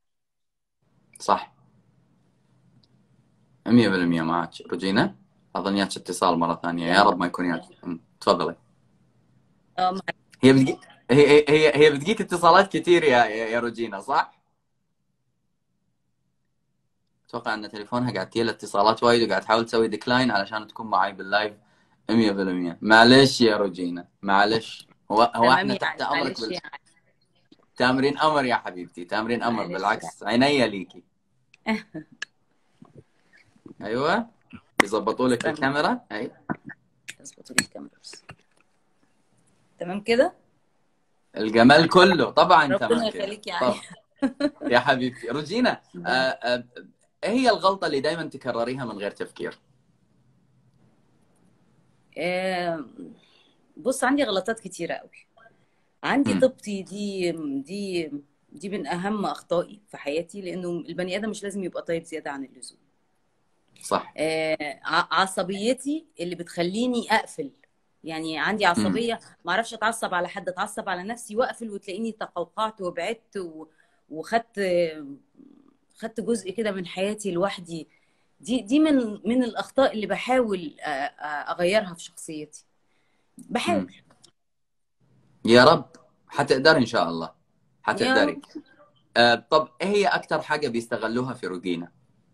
صح 100% معك روجينا اظن ياك اتصال مره ثانيه يا رب ما يكون ياك مم. تفضلي آه، مع- هي بتجي هي هي هي بتجيك اتصالات كثير يا يا يا روجينا صح؟ اتوقع ان تليفونها قاعد تجي اتصالات وايد وقاعد تحاول تسوي ديكلاين علشان تكون معي باللايف 100% معلش يا روجينا معلش هو هو تمام احنا يا تحت علي، امرك معلش بال... يا علي. تامرين امر يا حبيبتي تامرين امر معلش بالعكس عينيا ليكي ايوه بيظبطوا لك استنى. الكاميرا اي اظبطوا لي الكاميرا بس تمام كده الجمال كله طبعا ربنا تمام كده يخليك يا علي طب. يا حبيبتي روجينا آه، آه، ايه هي الغلطه اللي دائما تكرريها من غير تفكير آه، بص عندي غلطات كتيرة قوي عندي مم. طيبتي دي دي دي من اهم اخطائي في حياتي لانه البني ادم مش لازم يبقى طيب زيادة عن اللزوم صح آه، ع- عصبيتي اللي بتخليني اقفل يعني عندي عصبية ما اعرفش اتعصب على حد اتعصب على نفسي واقفل وتلاقيني تقوقعت وبعدت و- وخدت خدت جزء كده من حياتي لوحدي دي دي من من الاخطاء اللي بحاول آه، آه، اغيرها في شخصيتي بحاول يا رب حتقدري ان شاء الله يا حتقدري رب آه، طب ايه هي اكثر حاجه بيستغلوها في روجينا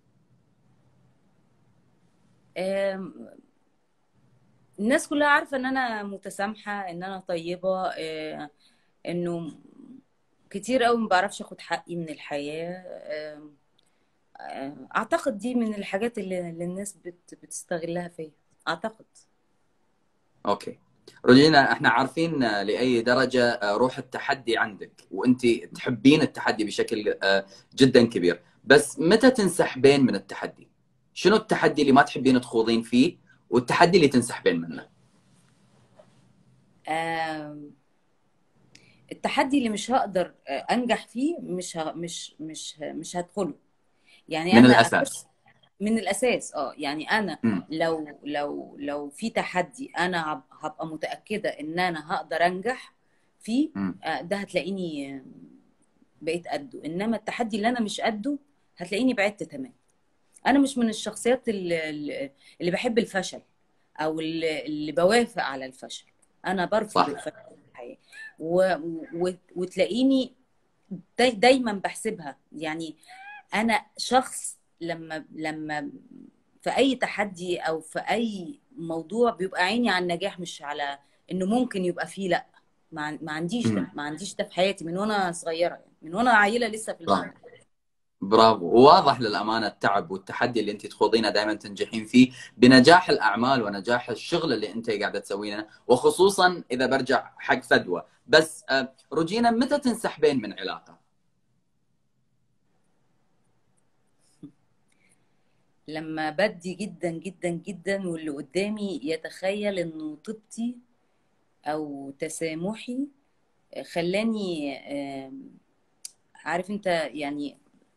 آم، الناس كلها عارفة ان انا متسامحة ان انا طيبة آه، انه كتير قوي ما بعرفش اخد حقي من الحياة آم، آه، اعتقد دي من الحاجات اللي, اللي الناس بت بتستغلها فيا اعتقد اوكي روجينا احنا عارفين آه، لاي درجه آه، روح التحدي عندك وانت تحبين التحدي بشكل آه، جدا كبير بس متى تنسحبين من التحدي شنو التحدي اللي ما تحبين تخوضين فيه والتحدي اللي تنسحبين منه آم، التحدي اللي مش هقدر آه، انجح فيه مش ه... مش مش ه- مش هدخله يعني من انا الاساس من الاساس اه يعني انا مم. لو لو لو في تحدي انا هب- هبقى متاكده ان انا هقدر انجح فيه مم. آه، ده هتلاقيني آه، بقيت قده انما التحدي اللي انا مش قده هتلاقيني بعدت تمام انا مش من الشخصيات اللي, اللي بحب الفشل او اللي, اللي بوافق على الفشل انا برفض صح. الفشل في الحياه و... و... وتلاقيني داي... دايما بحسبها يعني انا شخص لما لما في اي تحدي او في اي موضوع بيبقى عيني على النجاح مش على انه ممكن يبقى فيه لا ما ما عنديش ده مم. ما عنديش ده في حياتي من وانا صغيره يعني من وانا عيله لسه في برافو الجامعه برافو وواضح للأمانة التعب والتحدي اللي أنت تخوضينه دائما تنجحين فيه بنجاح الأعمال ونجاح الشغل اللي أنت قاعدة تسوينه وخصوصا إذا برجع حق فدوى بس آه، روجينا متى تنسحبين من علاقة؟ لما بدي جدا جدا جدا واللي قدامي يتخيل انه طيبتي او تسامحي خلاني آم، عارف انت يعني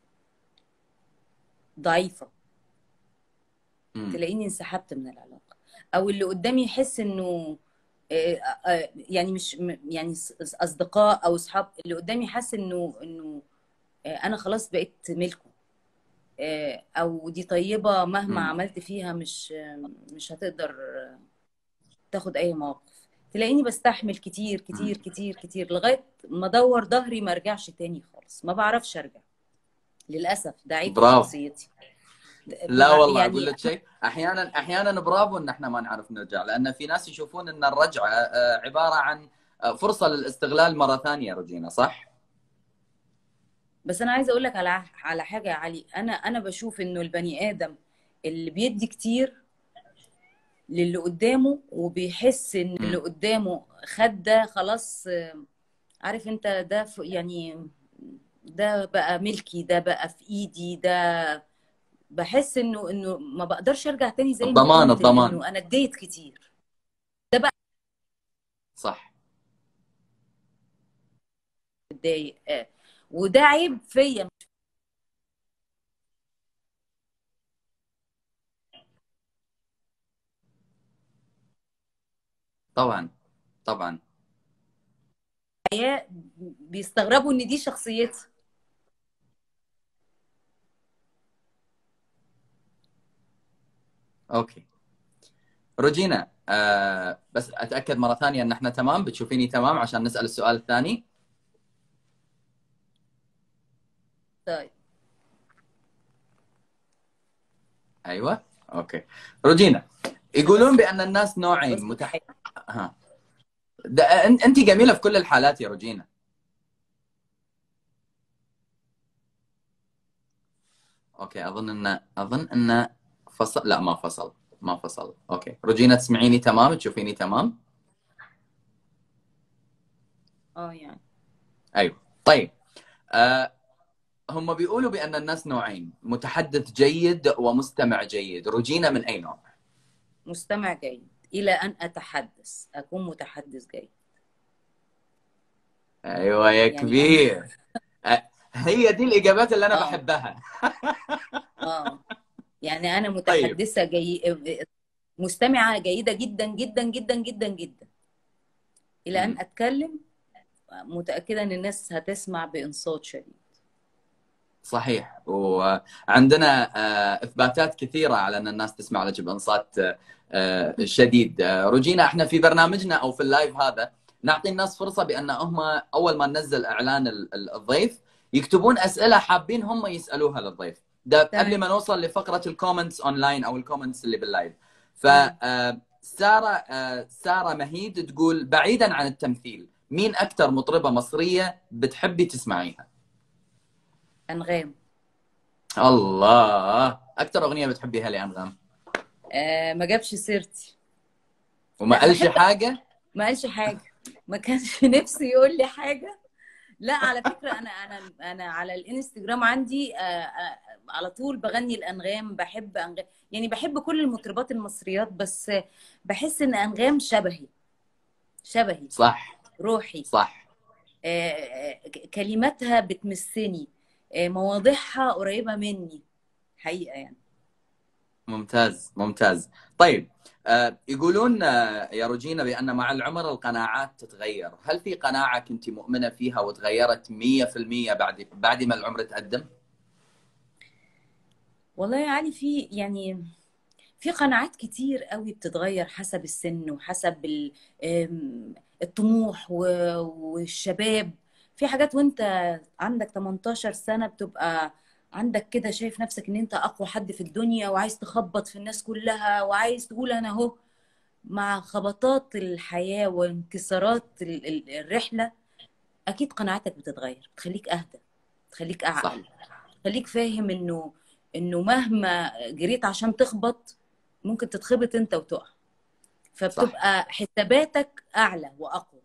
ضعيفة مم. تلاقيني انسحبت من العلاقة او اللي قدامي يحس انه آه، آه، يعني مش م- يعني ص- اصدقاء او اصحاب اللي قدامي حاسس انه انه آه، انا خلاص بقيت ملكه آه، او دي طيبة مهما مم. عملت فيها مش آه، مش هتقدر تاخد اي موقف تلاقيني بستحمل كتير كتير مم. كتير كتير لغاية ما ادور ظهري ما ارجعش تاني خالص ما بعرفش ارجع للاسف ده عيب في برافو شخصيتي لا مع- والله اقول يعني لك شيء احيانا احيانا برافو ان احنا ما نعرف نرجع لان في ناس يشوفون ان الرجعه آه، عباره عن آه، فرصه للاستغلال مره ثانيه روجينا صح؟ بس انا عايزه اقول لك على على حاجه يا علي انا انا بشوف انه البني ادم اللي بيدي كتير للي قدامه وبيحس ان اللي مم. قدامه خد ده خلاص آه، عارف انت ده ف- يعني ده بقى ملكي ده بقى في ايدي ده بحس انه انه ما بقدرش ارجع تاني زي ما الضمان كنت الضمان لانه انا اديت كتير ده بقى صح بتضايق آه، وده عيب فيا طبعا طبعا الحياه بيستغربوا ان دي شخصيتي اوكي روجينا آه بس اتاكد مره ثانيه ان احنا تمام بتشوفيني تمام عشان نسال السؤال الثاني طيب ايوه اوكي روجينا يقولون بس بان الناس نوعين بس متح... ها ده أن- انت جميله في كل الحالات يا روجينا اوكي اظن ان اظن ان فصل لا ما فصل ما فصل اوكي روجينا تسمعيني تمام تشوفيني تمام اه يعني ايوه طيب آه هم بيقولوا بان الناس نوعين متحدث جيد ومستمع جيد روجينا من اي نوع مستمع جيد الى ان اتحدث اكون متحدث جيد ايوه يا يعني انا كبير آه، هي دي الاجابات اللي انا اه بحبها اه يعني انا طيب متحدثه جي... مستمعه جيده جدا جدا جدا جدا جدا الى ان مم. اتكلم متاكده ان الناس هتسمع بانصات شديد صحيح وعندنا آه، اثباتات كثيره على ان الناس تسمع لك بانصات آه، آه، شديد آه، روجينا احنا في برنامجنا او في اللايف هذا نعطي الناس فرصه بان هم اول ما ننزل اعلان ال- ال- الضيف يكتبون اسئله حابين هم يسالوها للضيف ده قبل تمام ما نوصل لفقره الكومنتس اونلاين او الكومنتس اللي باللايف تمام فساره ساره مهيد تقول بعيدا عن التمثيل مين اكثر مطربه مصريه بتحبي تسمعيها انغام الله اكثر اغنيه بتحبيها لانغام آه ما جابش سيرتي وما لا قالش بحب حاجه ما قالش حاجه ما كانش نفسه يقول لي حاجه لا على فكره انا انا انا على الانستجرام عندي آه، آه، على طول بغني الانغام بحب انغام يعني بحب كل المطربات المصريات بس بحس ان انغام شبهي شبهي صح روحي صح آه، آه، كلماتها بتمسني آه، مواضيعها قريبه مني حقيقه يعني ممتاز ممتاز طيب آه يقولون آه يا روجينا بان مع العمر القناعات تتغير هل في قناعه كنت مؤمنه فيها وتغيرت 100% بعد بعد ما العمر تقدم والله يا علي في يعني في قناعات كتير قوي بتتغير حسب السن وحسب ال- آم، الطموح و- والشباب في حاجات وانت عندك 18 سنة بتبقى عندك كده شايف نفسك ان انت اقوى حد في الدنيا وعايز تخبط في الناس كلها وعايز تقول انا اهو مع خبطات الحياة وانكسارات ال- ال- الرحلة اكيد قناعاتك بتتغير بتخليك اهدى بتخليك صح اعقل بتخليك فاهم انه انه مهما جريت عشان تخبط ممكن تتخبط انت وتقع صح فبتبقى حساباتك اعلى واقوى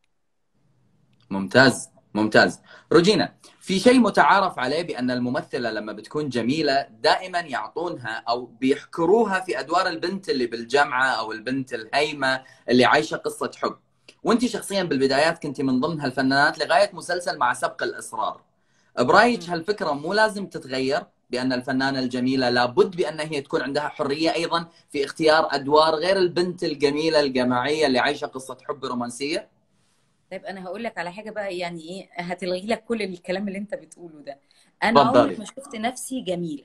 ممتاز ممتاز روجينا في شيء متعارف عليه بأن الممثلة لما بتكون جميلة دائما يعطونها أو بيحكروها في أدوار البنت اللي بالجامعة أو البنت الهيمة اللي عايشة قصة حب وانت شخصيا بالبدايات كنت من ضمن هالفنانات لغاية مسلسل مع سبق الإصرار برأيك مم. هالفكرة مو لازم تتغير بأن الفنانة الجميلة لابد بأن هي تكون عندها حرية أيضا في اختيار أدوار غير البنت الجميلة الجماعية اللي عايشة قصة حب رومانسية طيب انا هقول لك على حاجه بقى يعني ايه هتلغي لك كل الكلام اللي انت بتقوله ده انا عمري تفضلي ما شفت نفسي جميله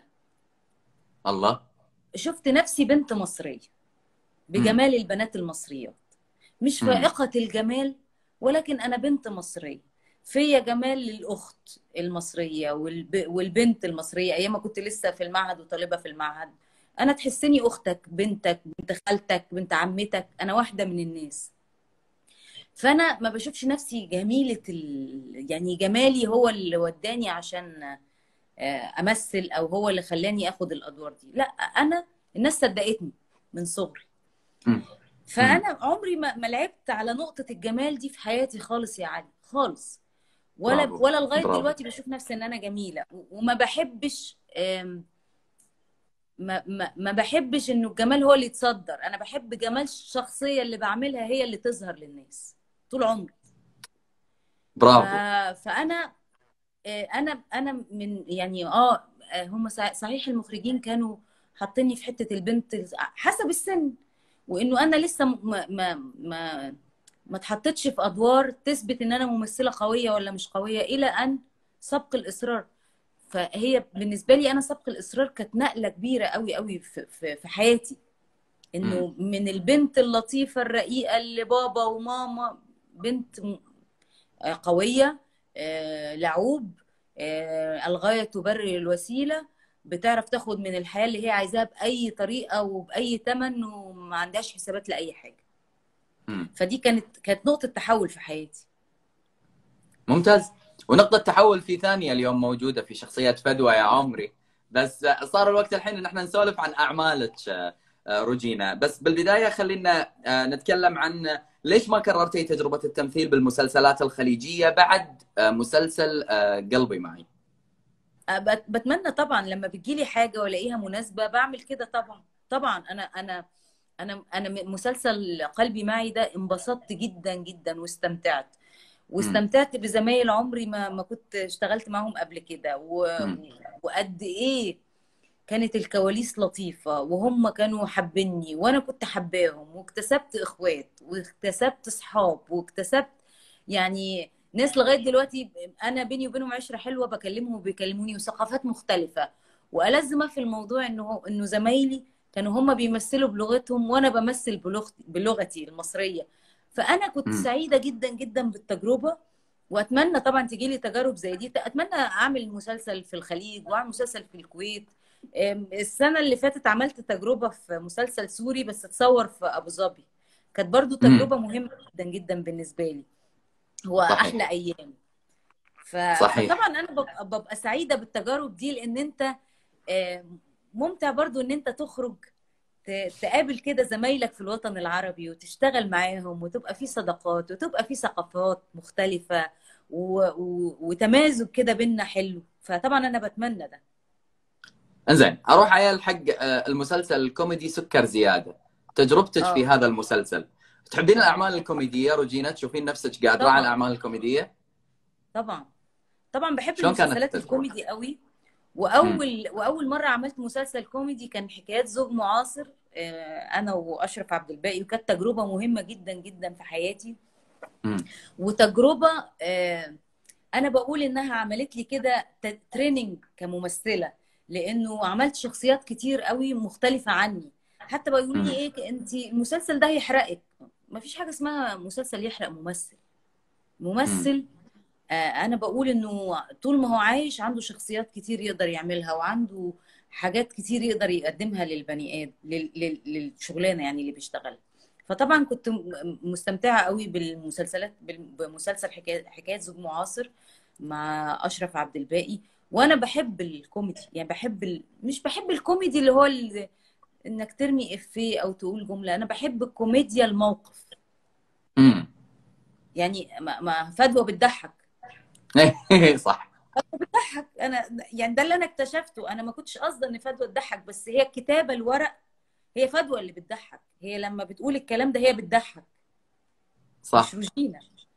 الله شفت نفسي بنت مصريه امم بجمال البنات المصريات مش امم فائقه الجمال ولكن انا بنت مصريه فيا جمال للاخت المصريه والب... والبنت المصريه ايام ما كنت لسه في المعهد وطالبه في المعهد انا تحسني اختك بنتك بنت خالتك بنت عمتك انا واحده من الناس فانا ما بشوفش نفسي جميله ال... يعني جمالي هو اللي وداني عشان آه، امثل او هو اللي خلاني اخد الادوار دي لا انا الناس صدقتني من صغري امم امم فانا عمري ما ما لعبت على نقطه الجمال دي في حياتي خالص يا علي خالص ولا برافو ولا لغايه برافو دلوقتي بشوف نفسي ان انا جميله و- وما بحبش آم، ما ما ما بحبش انه الجمال هو اللي يتصدر انا بحب جمال الشخصيه اللي بعملها هي اللي تظهر للناس طول عمري ف... برافو فانا آه، انا انا من يعني اه آه، هم صح- صحيح المخرجين كانوا حاطيني في حته البنت حسب السن وانه انا لسه ما ما ما ما اتحطيتش في ادوار تثبت ان انا ممثله قويه ولا مش قويه الى ان سبق الاصرار فهي بالنسبه لي انا سبق الاصرار كانت نقله كبيره قوي قوي في في في حياتي انه امم من البنت اللطيفه الرقيقه اللي بابا وماما بنت م- آه، قويه آه، لعوب آه، الغايه تبرر الوسيله بتعرف تاخد من الحياه اللي هي عايزاها باي طريقه وباي ثمن وما عندهاش حسابات لاي حاجه امم فدي كانت كانت نقطه تحول في حياتي ممتاز ونقطة تحول في ثانية اليوم موجودة في شخصية فدوى يا عمري بس صار الوقت الحين ان احنا نسولف عن اعمالك آه، آه، روجينا بس بالبداية خلينا آه، نتكلم عن ليش ما كررتي تجربة التمثيل بالمسلسلات الخليجية بعد آه، مسلسل آه، قلبي معي أه، بت- بتمنى طبعا لما بتجيلي حاجه والاقيها مناسبه بعمل كده طبعا طبعا انا انا انا انا م- مسلسل قلبي معي ده انبسطت جدا جدا واستمتعت امم واستمتعت بزمايل عمري ما ما كنت اشتغلت معاهم قبل كده و... امم وقد ايه كانت الكواليس لطيفة وهم كانوا حابيني وانا كنت حباهم واكتسبت اخوات واكتسبت صحاب واكتسبت يعني ناس لغاية دلوقتي انا بيني وبينهم عشرة حلوة بكلمهم وبيكلموني وثقافات مختلفة والذ ما في الموضوع انه انه زمايلي كانوا هم بيمثلوا بلغتهم وانا بمثل بلغتي بلغتي المصرية فانا كنت امم سعيدة جدا جدا بالتجربة واتمنى طبعا تجي لي تجارب زي دي اتمنى اعمل مسلسل في الخليج واعمل مسلسل في الكويت أم، السنه اللي فاتت عملت تجربه في مسلسل سوري بس اتصور في ابو ظبي كانت برضو امم تجربه مهمه جدا جدا بالنسبه لي هو صحيح احلى ايام ف... صحيح فطبعا انا ببقى, ببقى سعيده بالتجارب دي لان انت آم، ممتع برضو ان انت تخرج ت- تقابل كده زمايلك في الوطن العربي وتشتغل معاهم وتبقى في صداقات وتبقى في ثقافات مختلفة و... و... وتمازج كده بينا حلو فطبعا انا بتمنى ده انزين اروح عيال حق آه، المسلسل الكوميدي سكر زيادة تجربتك في اه هذا المسلسل تحبين اه الاعمال الكوميدية روجينا تشوفين نفسك قادرة على طبعا الاعمال الكوميدية طبعا طبعا بحب شلون كانت المسلسلات التجربة الكوميدي قوي امم واول واول مره عملت مسلسل كوميدي كان حكايات زوج معاصر آه، انا واشرف عبد الباقي وكانت تجربه مهمه جدا جدا في حياتي امم وتجربه آه، انا بقول انها عملت لي كده ت- تريننج كممثله لانه عملت شخصيات كتير قوي مختلفه عني حتى بيقولوا لي امم ايه انت المسلسل ده هيحرقك ما فيش حاجه اسمها مسلسل يحرق ممثل امم ممثل آه، انا بقول انه طول ما هو عايش عنده شخصيات كتير يقدر يعملها وعنده حاجات كتير يقدر يقدمها للبني ادم لل- لل- للشغلانه يعني اللي بيشتغلها فطبعا كنت م- مستمتعه قوي بالمسلسلات بال- بمسلسل حكايه حكايه زوج معاصر مع اشرف عبد الباقي وانا بحب الكوميدي يعني بحب ال... مش بحب الكوميدي اللي هو ال... انك ترمي افيه او تقول جمله انا بحب الكوميديا الموقف امم يعني ما, ما فدوى بتضحك صح بتضحك انا يعني ده اللي انا اكتشفته انا ما كنتش قصدي ان فدوى تضحك بس هي الكتابه الورق هي فدوى اللي بتضحك هي لما بتقول الكلام ده هي بتضحك صح مش روجينا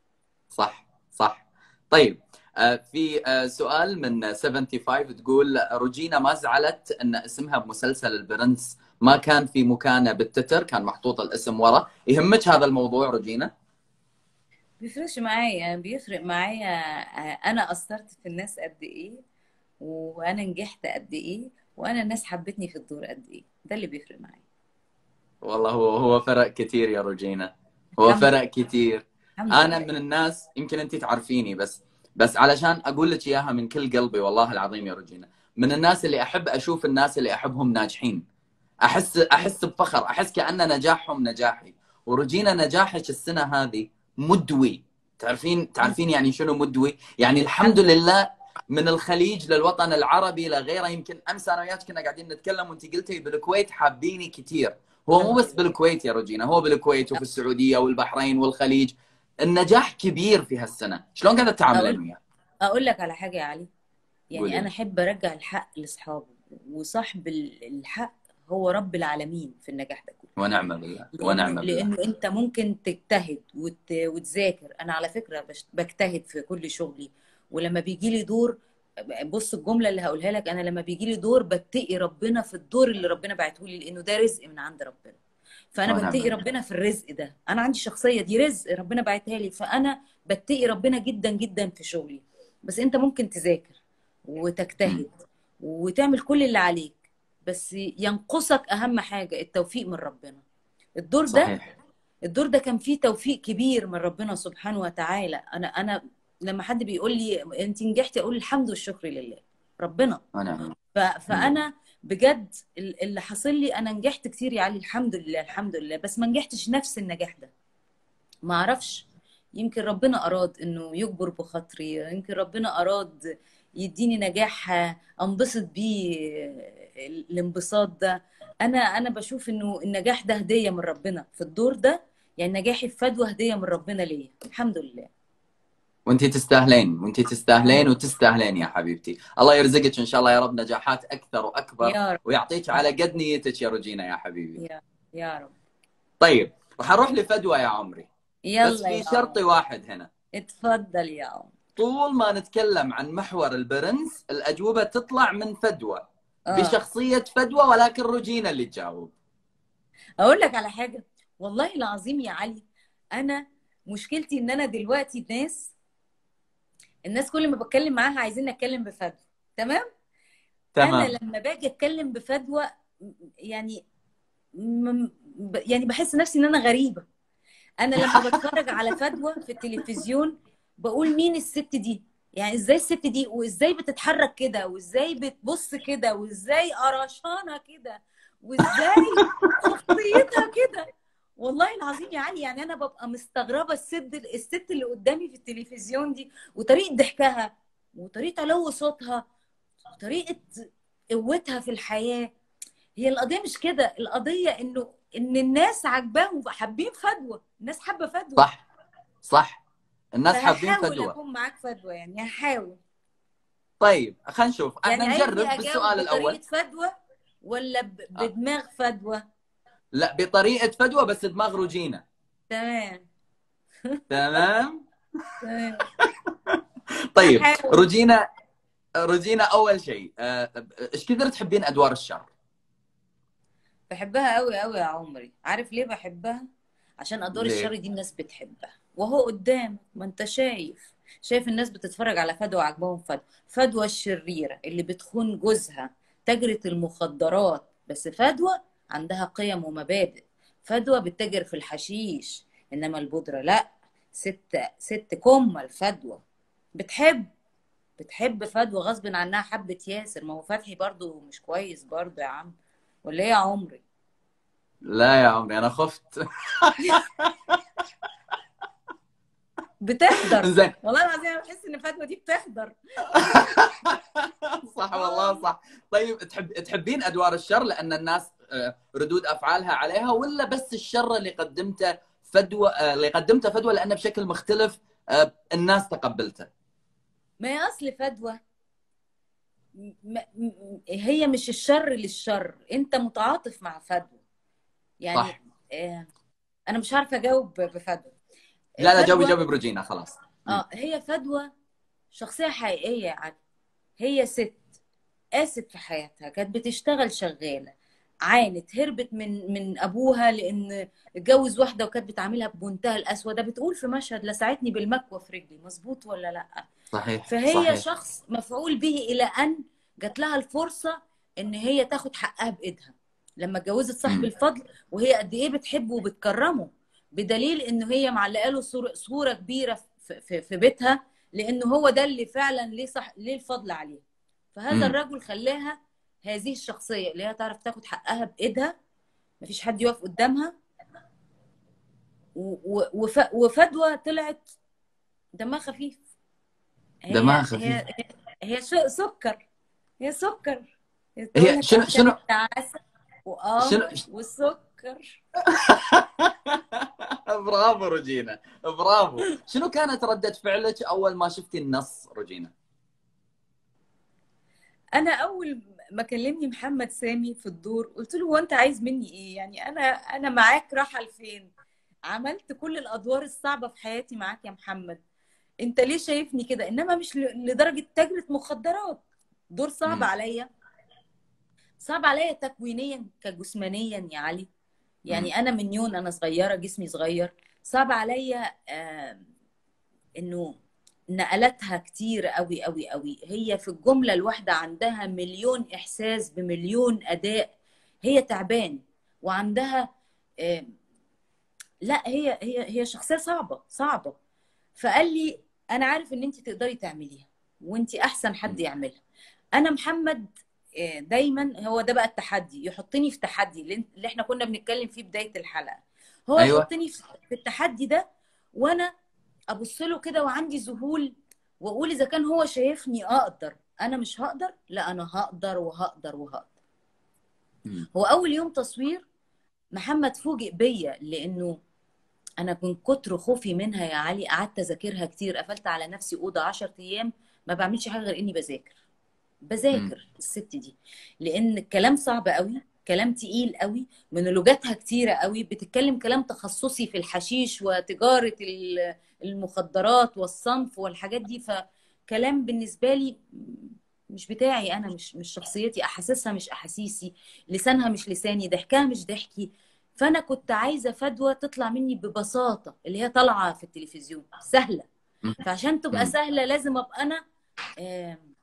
صح صح طيب آه، في آه، سؤال من 75 تقول روجينا ما زعلت ان اسمها بمسلسل البرنس ما كان في مكانه بالتتر كان محطوط الاسم ورا يهمك هذا الموضوع روجينا بيفرقش معايا بيفرق معايا آه، انا اثرت في الناس قد ايه وانا نجحت قد ايه وانا الناس حبتني في الدور قد ايه ده اللي بيفرق معايا والله هو هو فرق كثير يا روجينا هو الحمد فرق كثير الحمد انا لله من الناس يمكن انت تعرفيني بس بس علشان اقول لك اياها من كل قلبي والله العظيم يا روجينا من الناس اللي احب اشوف الناس اللي احبهم ناجحين احس احس بفخر احس كان نجاحهم نجاحي وروجينا نجاحك السنه هذه مدوي تعرفين تعرفين يعني شنو مدوي يعني الحمد لله من الخليج للوطن العربي لغيره يمكن امس انا وياك كنا قاعدين نتكلم وانت قلتي بالكويت حابيني كثير هو مو بس بالكويت يا روجينا هو بالكويت وفي السعوديه والبحرين والخليج النجاح كبير في هالسنه شلون قاعده تتعاملين وياه اقول لك على حاجه يا علي يعني قولي. انا احب ارجع الحق لاصحابه وصاحب ال- الحق هو رب العالمين في النجاح ده كله ونعم بالله لأنه, ونعم بالله لانه انت ممكن تجتهد وت... وتذاكر انا على فكره بش... بجتهد في كل شغلي ولما بيجي لي دور بص الجمله اللي هقولها لك انا لما بيجي لي دور بتقي ربنا في الدور اللي ربنا بعته لي لانه ده رزق من عند ربنا فانا ونعم بتقي بالله. ربنا في الرزق ده انا عندي شخصيه دي رزق ربنا بعتها لي فانا بتقي ربنا جدا جدا في شغلي بس انت ممكن تذاكر وتجتهد وتعمل كل اللي عليك بس ينقصك اهم حاجه التوفيق من ربنا الدور ده صحيح الدور ده كان فيه توفيق كبير من ربنا سبحانه وتعالى انا انا لما حد بيقول لي انت نجحتي اقول الحمد والشكر لله ربنا ونعم ف... فانا بجد ال- اللي حصل لي انا نجحت كتير يا علي الحمد لله الحمد لله بس ما نجحتش نفس النجاح ده ما اعرفش يمكن ربنا اراد انه يجبر بخاطري يمكن ربنا اراد يديني نجاح انبسط بيه الانبساط ده انا انا بشوف انه النجاح ده هديه من ربنا في الدور ده يعني نجاحي في فدوى هديه من ربنا ليا الحمد لله وانت تستاهلين وانت تستاهلين وتستاهلين يا حبيبتي الله يرزقك ان شاء الله يا رب نجاحات اكثر واكبر يا رب ويعطيك على قد نيتك يا روجينا يا حبيبي يا يا رب طيب راح اروح لفدوى يا عمري بس يلا في يا شرطي عمر واحد هنا اتفضل يا عمر طول ما نتكلم عن محور البرنس الاجوبه تطلع من فدوى اه بشخصيه فدوى ولكن روجينا اللي تجاوب اقول لك على حاجه والله العظيم يا علي انا مشكلتي ان انا دلوقتي الناس الناس كل ما بتكلم معاها عايزين اتكلم بفدوى تمام انا تمام لما باجي اتكلم بفدوى يعني م- ب- يعني بحس نفسي ان انا غريبه انا لما بتفرج على فدوى في التلفزيون بقول مين الست دي يعني ازاي الست دي وازاي بتتحرك كده وازاي بتبص كده وازاي قرشانه كده وازاي شخصيتها كده والله العظيم يا علي يعني انا ببقى مستغربه الست الست اللي قدامي في التلفزيون دي وطريقه ضحكها وطريقه علو صوتها وطريقه قوتها في الحياه هي القضيه مش كده القضيه انه ان الناس عاجباهم حابين فدوى الناس حابه فدوى صح صح الناس حابين فهحاول فدوى اكون معاك فدوى يعني هحاول طيب خلينا نشوف يعني احنا عايزني نجرب اجاوب بالسؤال الاول بطريقه فدوى ولا ب- آه. بدماغ فدوى لا بطريقه فدوى بس دماغ روجينا تمام تمام تمام طيب هحاول روجينا روجينا اول شيء آه، ايش كثر تحبين ادوار الشر؟ بحبها قوي قوي يا عمري عارف ليه بحبها عشان ادوار ليه؟ الشر دي الناس بتحبها وهو قدام ما انت شايف شايف الناس بتتفرج على فدوى عاجباهم فدوى فدوى الشريرة اللي بتخون جوزها تاجرة المخدرات بس فدوى عندها قيم ومبادئ فدوى بتتاجر في الحشيش انما البودرة لا ست ست كمة الفدوى بتحب بتحب فدوى غصب عنها حبة ياسر ما هو فتحي برضو مش كويس برضو يا عم ولا ايه يا عمري لا يا عمري انا خفت بتحضر زين والله العظيم انا بحس ان فاطمه دي بتحضر صح والله صح طيب تحب تحبين ادوار الشر لان الناس آه، ردود افعالها عليها ولا بس الشر اللي قدمته فدوى آه، اللي قدمته فدوى لانه بشكل مختلف آه، الناس تقبلته ما هي اصل فدوى م- م- هي مش الشر للشر انت متعاطف مع فدوى يعني صح آه، انا مش عارفه اجاوب بفدوى لا لا جاوبي فدوى جاوبي بروجينا خلاص اه هي فدوى شخصيه حقيقيه يا علي هي ست قاست في حياتها كانت بتشتغل شغاله عانت هربت من من ابوها لان اتجوز واحده وكانت بتعاملها بمنتهى القسوه ده بتقول في مشهد لسعتني بالمكوى في رجلي مظبوط ولا لا صحيح فهي صحيح شخص مفعول به الى ان جات لها الفرصه ان هي تاخد حقها بايدها لما اتجوزت صاحب مم. الفضل وهي قد ايه بتحبه وبتكرمه بدليل انه هي معلقه له صوره صوره كبيره في, في, في بيتها لانه هو ده اللي فعلا ليه صح ليه الفضل عليه فهذا مم. الرجل خلاها هذه الشخصيه اللي هي تعرف تاخد حقها بايدها مفيش حد يقف قدامها و- و- وف- وفدوى طلعت دمها خفيف هي دمها هي خفيف هي, هي شو- سكر هي سكر هي تقولك شنو عشان شنو التعاسة وقمر شنو والسكر برافو روجينا برافو شنو كانت ردة فعلك اول ما شفتي النص روجينا انا اول ما كلمني محمد سامي في الدور قلت له هو انت عايز مني ايه يعني انا انا معاك رايحه لفين عملت كل الادوار الصعبه في حياتي معاك يا محمد انت ليه شايفني كده انما مش ل- لدرجه تاجرة مخدرات دور صعب مم. عليا صعب عليا تكوينيا كجسمانيا يا علي يعني انا من يوم انا صغيره جسمي صغير صعب عليا آه انه نقلاتها كتير قوي قوي قوي هي في الجمله الواحده عندها مليون احساس بمليون اداء هي تعبان وعندها آه لا هي هي هي شخصيه صعبه صعبه فقال لي انا عارف ان انت تقدري تعمليها وانت احسن حد يعملها انا محمد آه، دايما هو ده بقى التحدي يحطني في تحدي اللي اللي احنا كنا بنتكلم فيه بدايه الحلقه هو أيوة. يحطني في في التحدي ده وانا ابص له كده وعندي ذهول واقول اذا كان هو شايفني اقدر انا مش هقدر لا انا هقدر وهقدر وهقدر مم. هو اول يوم تصوير محمد فوجئ بيا لانه انا من كتر خوفي منها يا علي قعدت اذاكرها كتير قفلت على نفسي اوضه 10 ايام ما بعملش حاجه غير اني بذاكر بذاكر الست دي لان الكلام صعب قوي كلام تقيل قوي مونولوجاتها كتيره قوي بتتكلم كلام تخصصي في الحشيش وتجاره ال- المخدرات والصنف والحاجات دي فكلام بالنسبه لي مش بتاعي انا مش مش شخصيتي احاسيسها مش احاسيسي لسانها مش لساني ضحكها مش ضحكي فانا كنت عايزه فدوى تطلع مني ببساطه اللي هي طالعه في التلفزيون سهله مم. فعشان تبقى مم. سهله لازم ابقى انا آم،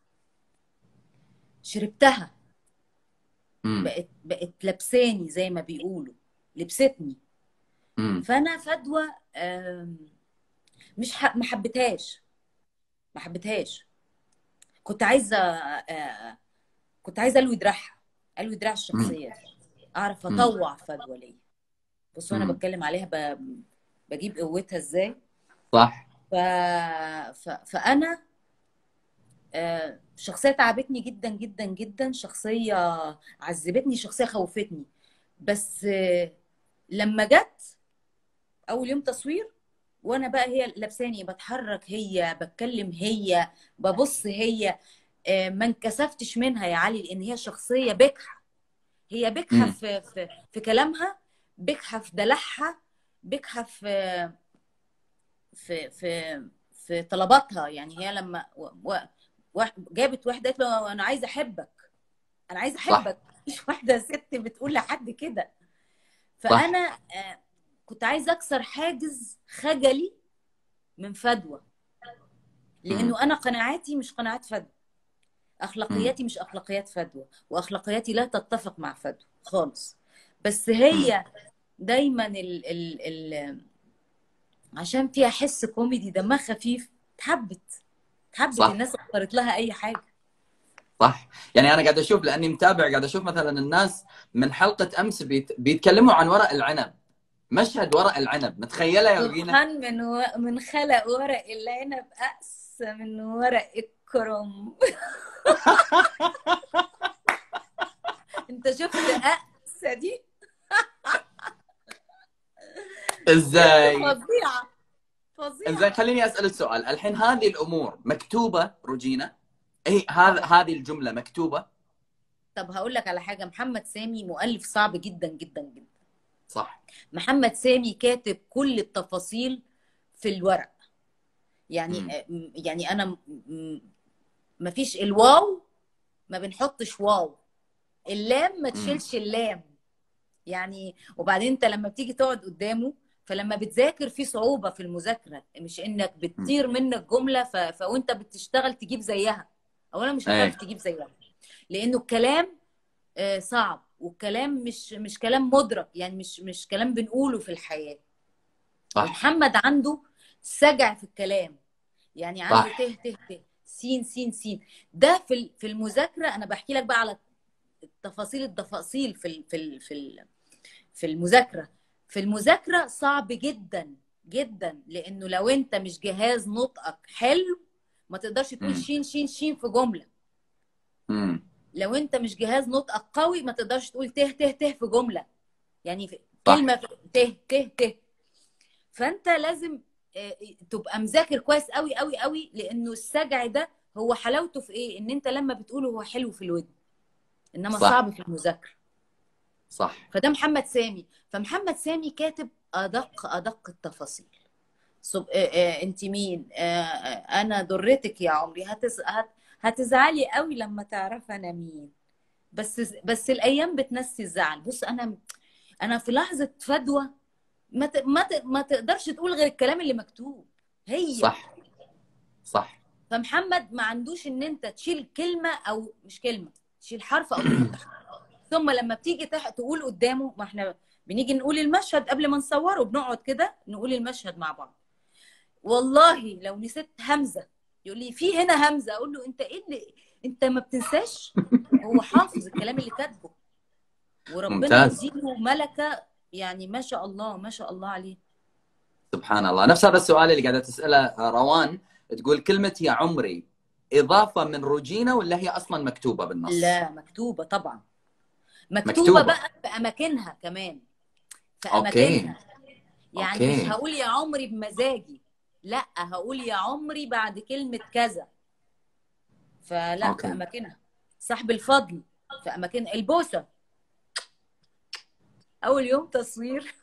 شربتها مم. بقت بقت لبساني زي ما بيقولوا لبستني مم. فانا فدوى آم، مش ح... ما حبيتهاش ما حبيتهاش كنت عايزه آه، كنت عايزه الوي دراعها الوي دراع الشخصيه دي اعرف مم. اطوع فدوى ليا بصوا انا مم. بتكلم عليها ب... بجيب قوتها ازاي صح ف... ف... فانا آه، شخصيه تعبتني جدا جدا جدا شخصيه عذبتني شخصيه خوفتني بس آه، لما جت اول يوم تصوير وانا بقى هي لابساني بتحرك هي بتكلم هي ببص هي آه، ما انكسفتش منها يا علي لان هي شخصيه بجحه هي بجحه مم. في في في كلامها بجحه في دلعها بجحه في في في في طلباتها يعني هي لما و... و... واحد- جابت واحده قالت له انا عايزه احبك انا عايزه صح. احبك مش واحده ست بتقول لحد كده فانا آه، كنت عايزه اكسر حاجز خجلي من فدوى مم. لانه انا قناعاتي مش قناعات فدوى اخلاقياتي مش اخلاقيات فدوى واخلاقياتي لا تتفق مع فدوى خالص بس هي دايما ال ال ال عشان فيها حس كوميدي دمها خفيف اتحبت حبت صح. الناس اختارت لها اي حاجه صح يعني انا قاعد اشوف لاني متابع قاعد اشوف مثلا الناس من حلقه امس بيت... بيتكلموا عن ورق العنب مشهد ورق العنب متخيله يا روجينا سبحان من و... من خلق ورق العنب أقسى من ورق الكرنب انت شفت أقسى دي ازاي فظيعة فظيعة زين خليني اسالك سؤال الحين هذه الامور مكتوبه روجينا هي هذا هذه الجمله مكتوبه طب هقول لك على حاجة محمد سامي مؤلف صعب جدا جدا جدا صح محمد سامي كاتب كل التفاصيل في الورق يعني مم. يعني انا م- م- مفيش الواو ما بنحطش واو اللام ما تشيلش اللام يعني وبعدين انت لما بتيجي تقعد قدامه فلما بتذاكر في صعوبة في المذاكرة مش انك بتطير منك جملة ف... فوانت بتشتغل تجيب زيها اولا مش هتعرف أي. تجيب زيها لانه الكلام آه، صعب والكلام مش مش كلام مدرك يعني مش مش كلام بنقوله في الحياة صح ومحمد عنده سجع في الكلام يعني عنده صح. ته ته ته سين سين سين ده في ال- في المذاكره انا بحكي لك بقى على التفاصيل التفاصيل في ال- في ال- في ال- في المذاكره في المذاكره صعب جدا جدا لانه لو انت مش جهاز نطقك حلو ما تقدرش تقول مم. شين شين شين في جمله امم لو انت مش جهاز نطقك قوي ما تقدرش تقول ته ته ته في جمله يعني في صح. كلمه في ته ته ته فانت لازم آه، تبقى مذاكر كويس قوي قوي قوي لانه السجع ده هو حلاوته في ايه ان انت لما بتقوله هو حلو في الودن انما صح. صعب في المذاكره صح فده محمد سامي فمحمد سامي كاتب ادق ادق التفاصيل صب... آه، آه، انت مين آه، آه، انا ضرتك يا عمري هتز... هت... هتزعلي قوي لما تعرف انا مين بس بس الايام بتنسي الزعل بص انا انا في لحظه فدوى ما ت... ما ت... ما تقدرش تقول غير الكلام اللي مكتوب هي صح صح فمحمد ما عندوش ان انت تشيل كلمه او مش كلمه تشيل حرف او تحط حرف. ثم لما بتيجي تح... تقول قدامه ما احنا بنيجي نقول المشهد قبل ما نصوره بنقعد كده نقول المشهد مع بعض والله لو نسيت همزه يقول لي في هنا همزه اقول له انت ايه اللي انت ما بتنساش هو حافظ الكلام اللي كاتبه وربنا ممتاز. يديله ملكه يعني ما شاء الله ما شاء الله عليه سبحان الله نفس هذا السؤال اللي قاعده تساله روان تقول كلمه يا عمري اضافه من روجينا ولا هي اصلا مكتوبه بالنص؟ لا مكتوبه طبعا مكتوبه, مكتوبة. بقى في اماكنها كمان في أوكي. اماكنها يعني أوكي. مش هقول يا عمري بمزاجي لا هقول يا عمري بعد كلمه كذا فلا أوكي. في اماكنها صاحب الفضل في اماكن البوسه اول يوم تصوير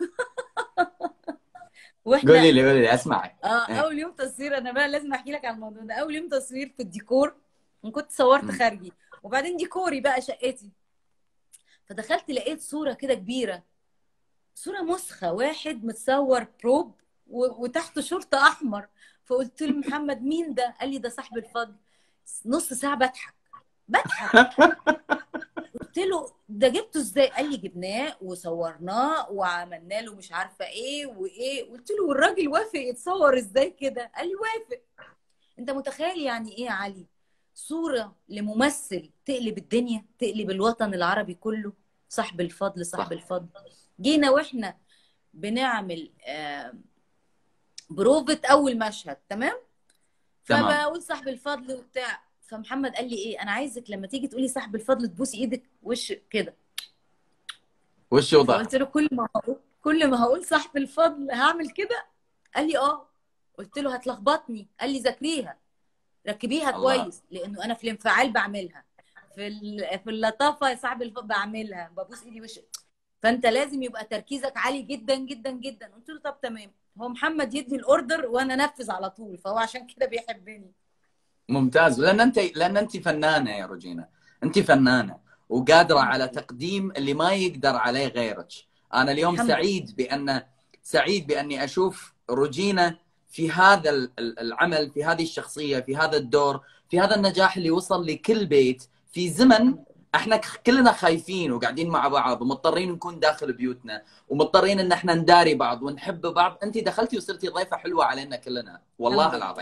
واحنا قولي لي قولي لي اسمعك اه إيه. اول يوم تصوير انا بقى لازم احكي لك عن الموضوع ده اول يوم تصوير في الديكور أنا كنت صورت مم. خارجي وبعدين ديكوري بقى شقتي فدخلت لقيت صوره كده كبيره صوره مسخه واحد متصور بروب و- وتحته شورت احمر فقلت له محمد مين ده قال لي ده صاحب الفضل نص ساعه بضحك بضحك قلت له ده جبته ازاي قال لي جبناه وصورناه وعملنا له مش عارفه ايه وايه قلت له والراجل وافق يتصور ازاي كده قال لي وافق انت متخيل يعني ايه يا علي صوره لممثل تقلب الدنيا تقلب الوطن العربي كله صاحب الفضل صاحب صح. الفضل جينا واحنا بنعمل آه، بروفة اول مشهد تمام تمام. فبقول صاحب الفضل وبتاع فمحمد قال لي ايه انا عايزك لما تيجي تقولي صاحب الفضل تبوسي ايدك وش كده وش وضع؟ فقلت له كل ما هقول كل ما هقول صاحب الفضل هعمل كده قال لي اه قلت له هتلخبطني قال لي ذاكريها ركبيها الله. كويس لانه انا في الانفعال بعملها في ال- في اللطافه يا صاحب الفضل بعملها ببوس ايدي وش فانت لازم يبقى تركيزك عالي جدا جدا جدا قلت له طب تمام هو محمد يدي الاوردر وانا انفذ على طول فهو عشان كده بيحبني ممتاز لان انت لان انت فنانه يا روجينا انت فنانه وقادره على تقديم اللي ما يقدر عليه غيرك انا اليوم الحمد سعيد بان سعيد باني اشوف روجينا في هذا ال- ال- العمل في هذه الشخصيه في هذا الدور في هذا النجاح اللي وصل لكل بيت في زمن احنا ك- كلنا خايفين وقاعدين مع بعض ومضطرين نكون داخل بيوتنا ومضطرين ان احنا نداري بعض ونحب بعض انت دخلتي وصرتي ضيفه حلوه علينا كلنا والله الحمد لله. العظيم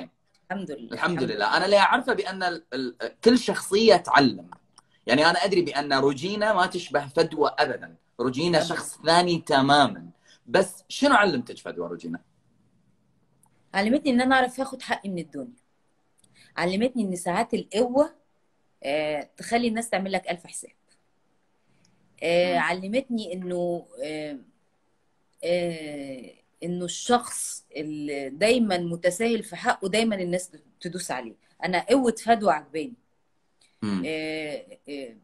الحمد لله الحمد لله انا اللي اعرفه بان ال... ال... كل شخصيه تعلم يعني انا ادري بان روجينا ما تشبه فدوى ابدا روجينا أبداً. شخص ثاني تماما بس شنو علمتك فدوى روجينا علمتني ان انا اعرف اخد حقي من الدنيا علمتني ان ساعات القوه آه، تخلي الناس تعمل لك الف حساب آه، مم. علمتني انه آه، آه، انه الشخص اللي دايما متساهل في حقه دايما الناس تدوس عليه انا قوه فدوى عجباني مم. آه، آه،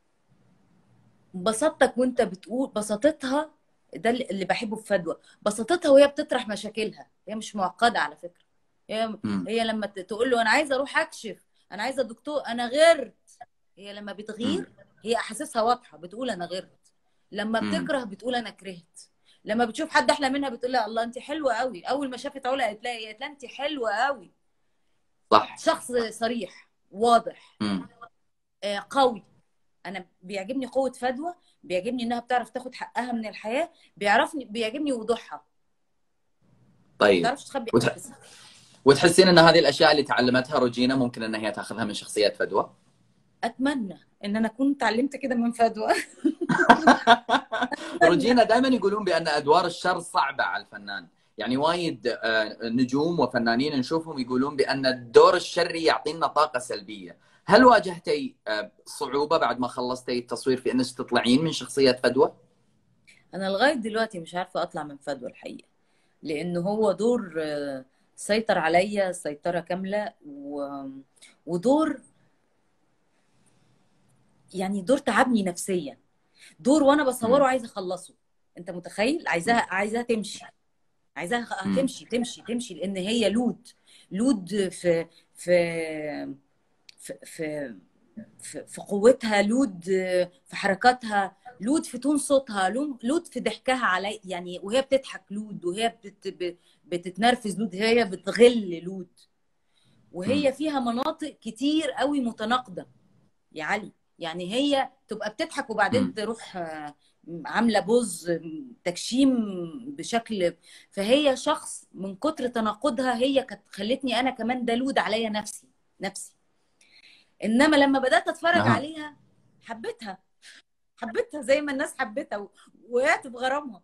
بساطتك وانت بتقول بساطتها ده اللي بحبه في فدوى بساطتها وهي بتطرح مشاكلها هي مش معقده على فكره هي مم. هي لما ت- تقول له انا عايزه اروح اكشف انا عايزه دكتور انا غيرت هي لما بتغير هي احاسيسها واضحه بتقول انا غيرت لما مم. بتكره بتقول انا كرهت لما بتشوف حد احلى منها بتقول لها الله انت حلوه قوي اول ما شافت علا قالت لها إيه؟ قالت لها انت حلوه قوي صح شخص صريح واضح مم. آه، قوي انا بيعجبني قوه فدوى بيعجبني انها بتعرف تاخد حقها من الحياه بيعرفني بيعجبني وضوحها ما طيب بتعرفش تخبي وتح- أحاسيسها. وتحسين ان هذه الاشياء اللي تعلمتها روجينا ممكن ان هي تاخذها من شخصيه فدوى اتمنى ان انا اكون اتعلمت كده من فدوى روجينا دائما يقولون بان ادوار الشر صعبه على الفنان يعني وايد آه، نجوم وفنانين نشوفهم يقولون بان الدور الشري يعطينا طاقه سلبيه هل واجهتي آه، صعوبه بعد ما خلصتي التصوير في انك تطلعين من شخصيه فدوى انا لغايه دلوقتي مش عارفه اطلع من فدوى الحقيقه لان هو دور آه، سيطر عليا سيطره كامله و... ودور يعني دور تعبني نفسيا دور وانا بصوره مم. عايزه اخلصه انت متخيل عايزاها عايزاها تمشي عايزاها مم. تمشي تمشي تمشي لان هي لود لود في في في في في, في قوتها لود في حركاتها لود في تون صوتها لو- لود في ضحكها علي يعني وهي بتضحك لود وهي بتت ب- بتتنرفز لود هي بتغل لود وهي فيها مناطق كتير قوي متناقضة يا علي يعني هي تبقى بتضحك وبعدين مم. تروح آه، عاملة بوز تكشيم بشكل فهي شخص من كتر تناقضها هي كانت خلتني انا كمان ده لود عليا نفسي نفسي انما لما بدات اتفرج أها. عليها حبيتها حبيتها زي ما الناس حبتها و- وقعت بغرامها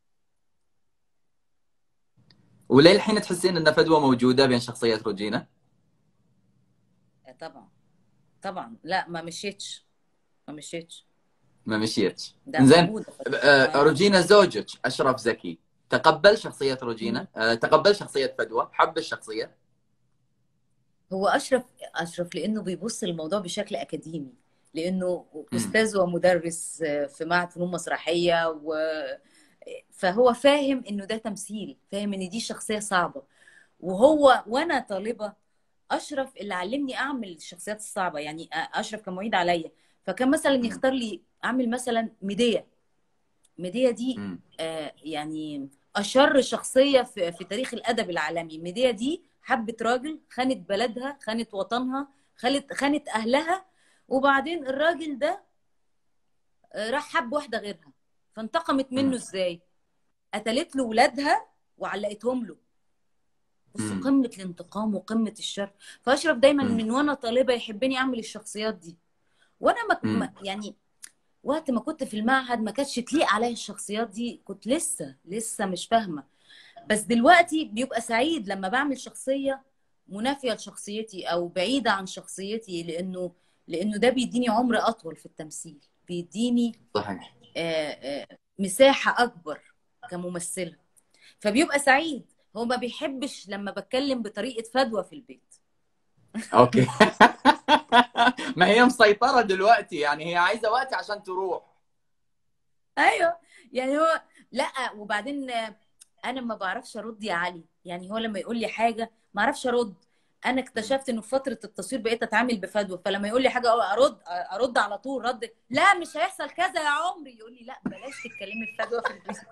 وليه الحين تحسين ان فدوى موجوده بين شخصيه روجينا آه، طبعا طبعا لا ما مشيتش ما مشيتش ما مشيتش ده زين موجودة. آه، روجينا زوجك اشرف زكي تقبل شخصيه روجينا آه، تقبل شخصيه فدوى حب الشخصيه هو اشرف اشرف لانه بيبص للموضوع بشكل اكاديمي لانه مم. استاذ ومدرس في معهد فنون مسرحيه و فهو فاهم انه ده تمثيل فاهم ان دي شخصيه صعبه وهو وانا طالبه اشرف اللي علمني اعمل الشخصيات الصعبه يعني اشرف كان معيد عليا فكان مثلا مم. يختار لي اعمل مثلا ميديا ميديا دي مم. آه، يعني اشر شخصيه في, في تاريخ الادب العالمي ميديا دي حبت راجل خانت بلدها خانت وطنها خانت خانت اهلها وبعدين الراجل ده آه، راح حب واحده غيرها فانتقمت منه مم. ازاي قتلت له ولادها وعلقتهم له بص مم. قمه الانتقام وقمه الشر فاشرف دايما مم. من وانا طالبه يحبني اعمل الشخصيات دي وانا ما مم. ما- يعني وقت ما كنت في المعهد ما كانتش تليق عليا الشخصيات دي كنت لسه لسه مش فاهمه بس دلوقتي بيبقى سعيد لما بعمل شخصيه منافيه لشخصيتي او بعيده عن شخصيتي لانه لانه ده بيديني عمر اطول في التمثيل بيديني صحيح آه، آه، مساحه اكبر كممثله فبيبقى سعيد هو ما بيحبش لما بتكلم بطريقه فدوى في البيت اوكي ما هي مسيطره دلوقتي يعني هي عايزه وقت عشان تروح ايوه يعني هو لا وبعدين آه، انا ما بعرفش ارد يا علي يعني هو لما يقول لي حاجه ما اعرفش ارد انا اكتشفت انه في فتره التصوير بقيت اتعامل بفدوى فلما يقول لي حاجه ارد ارد على طول رد لا مش هيحصل كذا يا عمري يقول لي لا بلاش تتكلمي بفدوى في البيت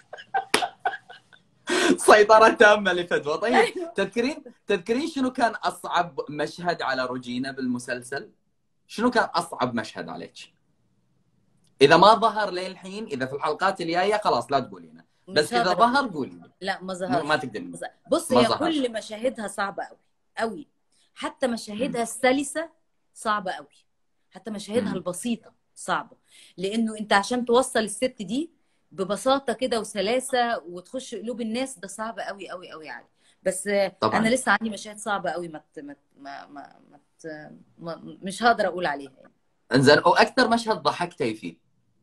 سيطره تامه لفدوى طيب أيوة. تذكرين تذكرين شنو كان اصعب مشهد على روجينا بالمسلسل شنو كان اصعب مشهد عليك اذا ما ظهر للحين اذا في الحلقات الجايه خلاص لا تقولينه بس مش اذا هقدر. ظهر قولي لي لا ما مو- ظهرش ما تقدرين بص ما هي ظهرش. كل مشاهدها صعبه قوي قوي حتى مشاهدها السلسه صعبه قوي حتى مشاهدها مم. البسيطه صعبه لانه انت عشان توصل الست دي ببساطه كده وسلاسه وتخش قلوب الناس ده صعب قوي قوي قوي يعني بس طبعا انا لسه عندي مشاهد صعبه قوي ما ت- ما ما ما, ما, ت- ما مش هقدر اقول عليها يعني. انزين واكثر مشهد ضحكتي فيه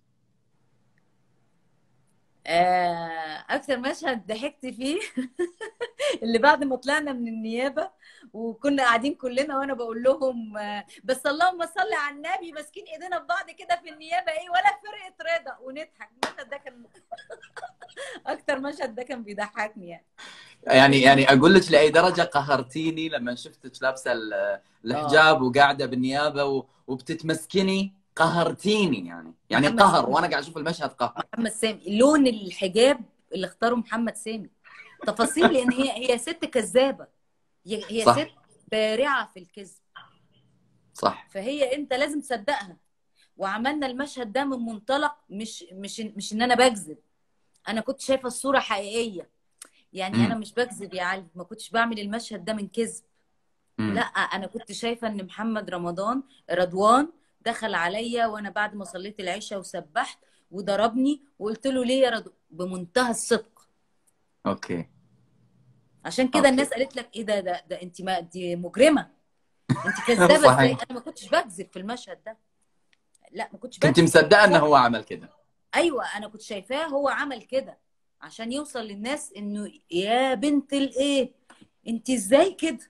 آه، اكثر مشهد ضحكت فيه اللي بعد ما طلعنا من النيابه وكنا قاعدين كلنا وانا بقول لهم آه، بس اللهم صل على النبي ماسكين ايدينا ببعض كده في النيابه ايه ولا فرقه رضا ونضحك المشهد ده كان اكتر مشهد ده كان بيضحكني يعني يعني يعني اقول لك لاي درجه قهرتيني لما شفتك لابسه ال- الحجاب وقاعده بالنيابه و- وبتتمسكني قهرتيني يعني يعني محمد قهر سامي. وانا قاعد اشوف المشهد قهر محمد سامي لون الحجاب اللي اختاره محمد سامي تفاصيل لان هي هي ست كذابه هي هي صح. ست بارعه في الكذب صح فهي انت لازم تصدقها وعملنا المشهد ده من منطلق مش مش مش ان انا بكذب انا كنت شايفه الصوره حقيقيه يعني مم. انا مش بكذب يا علي ما كنتش بعمل المشهد ده من كذب مم. لا انا كنت شايفه ان محمد رمضان رضوان دخل عليا وانا بعد ما صليت العشاء وسبحت وضربني وقلت له ليه يا رضوان بمنتهى الصدق اوكي عشان كده أوكي. الناس قالت لك ايه ده ده, ده انت ما دي مجرمه انت كذابه ازاي صحيح. انا ما كنتش بكذب في المشهد ده لا ما كنتش كنت بكذب مصدقه انه هو عمل كده ايوه انا كنت شايفاه هو عمل كده عشان يوصل للناس انه يا بنت الايه انت ازاي كده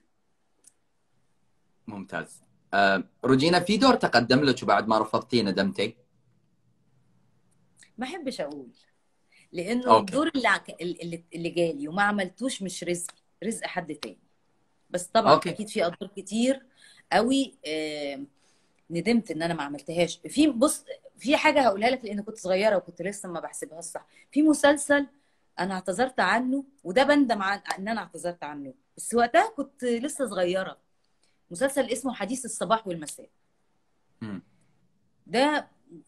ممتاز آه روجينا في دور تقدم لك وبعد ما رفضتي ندمتي ما احبش اقول لانه أوكي. الدور اللي عك- اللي اللي جالي وما عملتوش مش رزق رزق حد تاني بس طبعا أوكي. اكيد في ادوار كتير قوي آه، ندمت ان انا ما عملتهاش في بص في حاجه هقولها لك لان كنت صغيره وكنت لسه ما بحسبهاش صح في مسلسل انا اعتذرت عنه وده بندم عن ان انا اعتذرت عنه بس وقتها كنت لسه صغيره مسلسل اسمه حديث الصباح والمساء مم. ده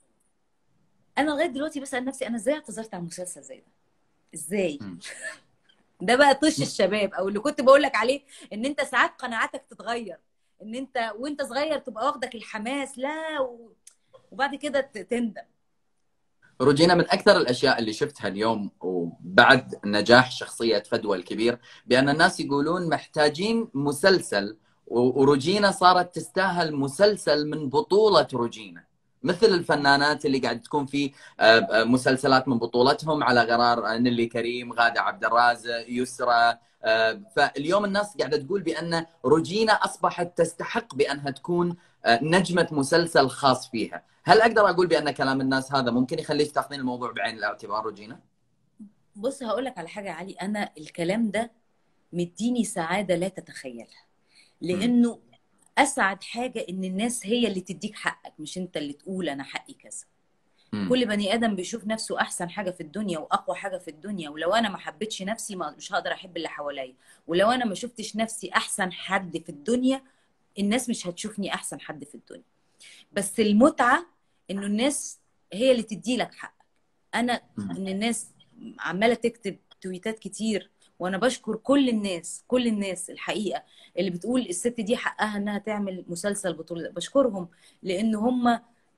انا لغايه دلوقتي بسال نفسي انا ازاي اعتذرت عن مسلسل زي ده ازاي مم. ده بقى طش الشباب او اللي كنت بقول لك عليه ان انت ساعات قناعاتك تتغير ان انت وانت صغير تبقى واخدك الحماس لا و... وبعد كده ت- تندم روجينا من اكثر الاشياء اللي شفتها اليوم وبعد نجاح شخصيه فدوى الكبير بان الناس يقولون محتاجين مسلسل و- وروجينا صارت تستاهل مسلسل من بطوله روجينا مثل الفنانات اللي قاعد تكون في آه، آه، مسلسلات من بطولتهم على غرار آه، نيلي كريم غاده عبد الرازق يسرى آه، فاليوم الناس قاعده تقول بان روجينا اصبحت تستحق بانها تكون آه، نجمه مسلسل خاص فيها هل اقدر اقول بان كلام الناس هذا ممكن يخليك تاخذين الموضوع بعين الاعتبار روجينا؟ بص هقول لك على حاجه يا علي انا الكلام ده مديني سعاده لا تتخيلها لانه اسعد حاجه ان الناس هي اللي تديك حقك مش انت اللي تقول انا حقي كذا مم. كل بني ادم بيشوف نفسه احسن حاجه في الدنيا واقوى حاجه في الدنيا ولو انا ما حبيتش نفسي ما مش هقدر احب اللي حواليا ولو انا ما شفتش نفسي احسن حد في الدنيا الناس مش هتشوفني احسن حد في الدنيا بس المتعه انه الناس هي اللي تدي لك حقك انا مم. ان الناس عماله تكتب تويتات كتير وانا بشكر كل الناس كل الناس الحقيقه اللي بتقول الست دي حقها انها تعمل مسلسل بطوله بشكرهم لان هم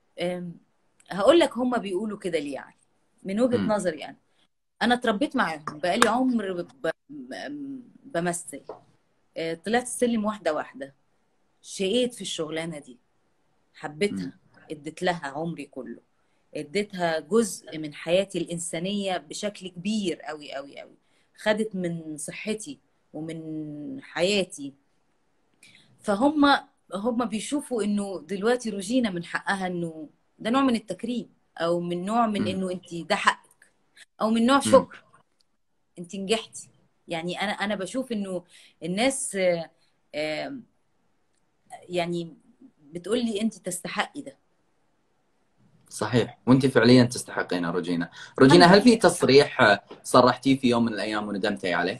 هقول لك هم بيقولوا كده ليه يعني من وجهه مم. نظري يعني انا اتربيت معاهم بقالي عمر ب- ب- بمثل آه، طلعت السلم واحده واحده شقيت في الشغلانه دي حبيتها اديت لها عمري كله اديتها جزء من حياتي الإنسانية بشكل كبير قوي قوي قوي خدت من صحتي ومن حياتي فهم هم بيشوفوا انه دلوقتي روجينا من حقها انه ده نوع من التكريم او من نوع من مم. انه انت ده حقك او من نوع شكر انت نجحتي يعني انا انا بشوف انه الناس آه، آه، يعني بتقول لي انت تستحقي ده صحيح وانت فعليا تستحقين يا روجينا روجينا هل في تصريح آه، صرحتيه في يوم من الايام وندمتي عليه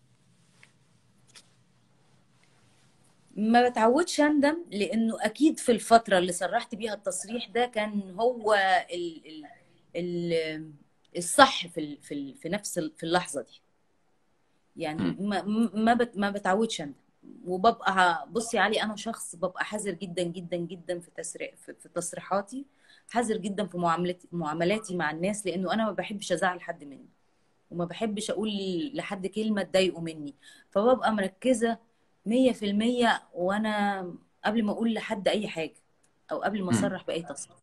ما بتعودش اندم لانه اكيد في الفتره اللي صرحت بيها التصريح ده كان هو ال ال ال الصح في ال في, ال في نفس ال- في اللحظه دي يعني مم. ما ما بت ما بتعودش اندم وببقى بصي يا علي انا شخص ببقى حذر جدا جدا جدا في تسريح في في تصريحاتي حذر جدا في معاملتي معاملاتي مع الناس لانه انا ما بحبش ازعل حد مني وما بحبش اقول لحد كلمه تضايقه مني فببقى مركزه 100% وانا قبل ما اقول لحد اي حاجه او قبل ما مم. اصرح باي تصريح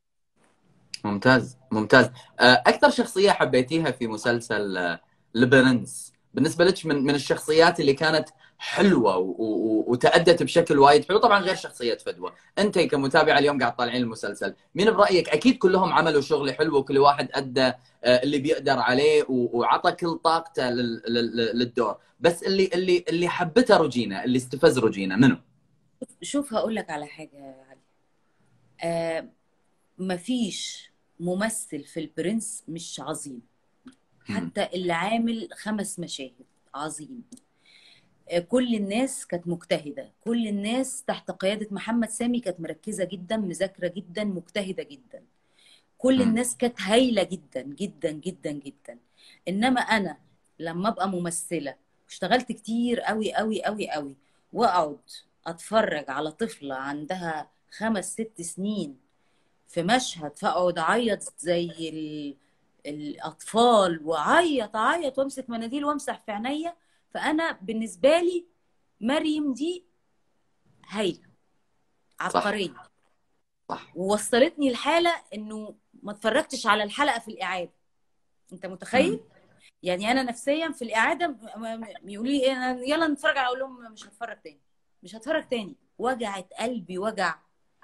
ممتاز ممتاز آه، اكثر شخصيه حبيتيها في مسلسل آه، البرنس بالنسبه لك من من الشخصيات اللي كانت حلوه و- و- وتأدت بشكل وايد حلو طبعا غير شخصيه فدوى انت كمتابعه اليوم قاعد طالعين المسلسل مين برايك اكيد كلهم عملوا شغل حلو وكل واحد ادى آه، اللي بيقدر عليه و- وعطى كل طاقته لل- لل- للدور بس اللي اللي اللي حبته روجينا اللي استفز روجينا منو شوف هقول لك على حاجه يا علي آه مفيش ممثل في البرنس مش عظيم مم. حتى اللي عامل خمس مشاهد عظيم آه، كل الناس كانت مجتهدة كل الناس تحت قيادة محمد سامي كانت مركزة جدا مذاكرة جدا مجتهدة جدا كل مم. الناس كانت هايلة جدا جدا جدا جدا إنما أنا لما أبقى ممثلة اشتغلت كتير قوي قوي قوي قوي وأقعد أتفرج على طفلة عندها خمس ست سنين في مشهد فأقعد أعيط زي ال... الأطفال وأعيط أعيط وأمسك مناديل وأمسح في عينيا فأنا بالنسبة لي مريم دي هايلة عبقرية صح ووصلتني الحالة إنه ما اتفرجتش على الحلقة في الإعادة أنت متخيل؟ مم. يعني أنا نفسيا في الإعادة م- م- يقولوا لي إيه أنا- يلا نتفرج على أقول لهم مش هتفرج تاني مش هتفرج تاني وجعت قلبي وجع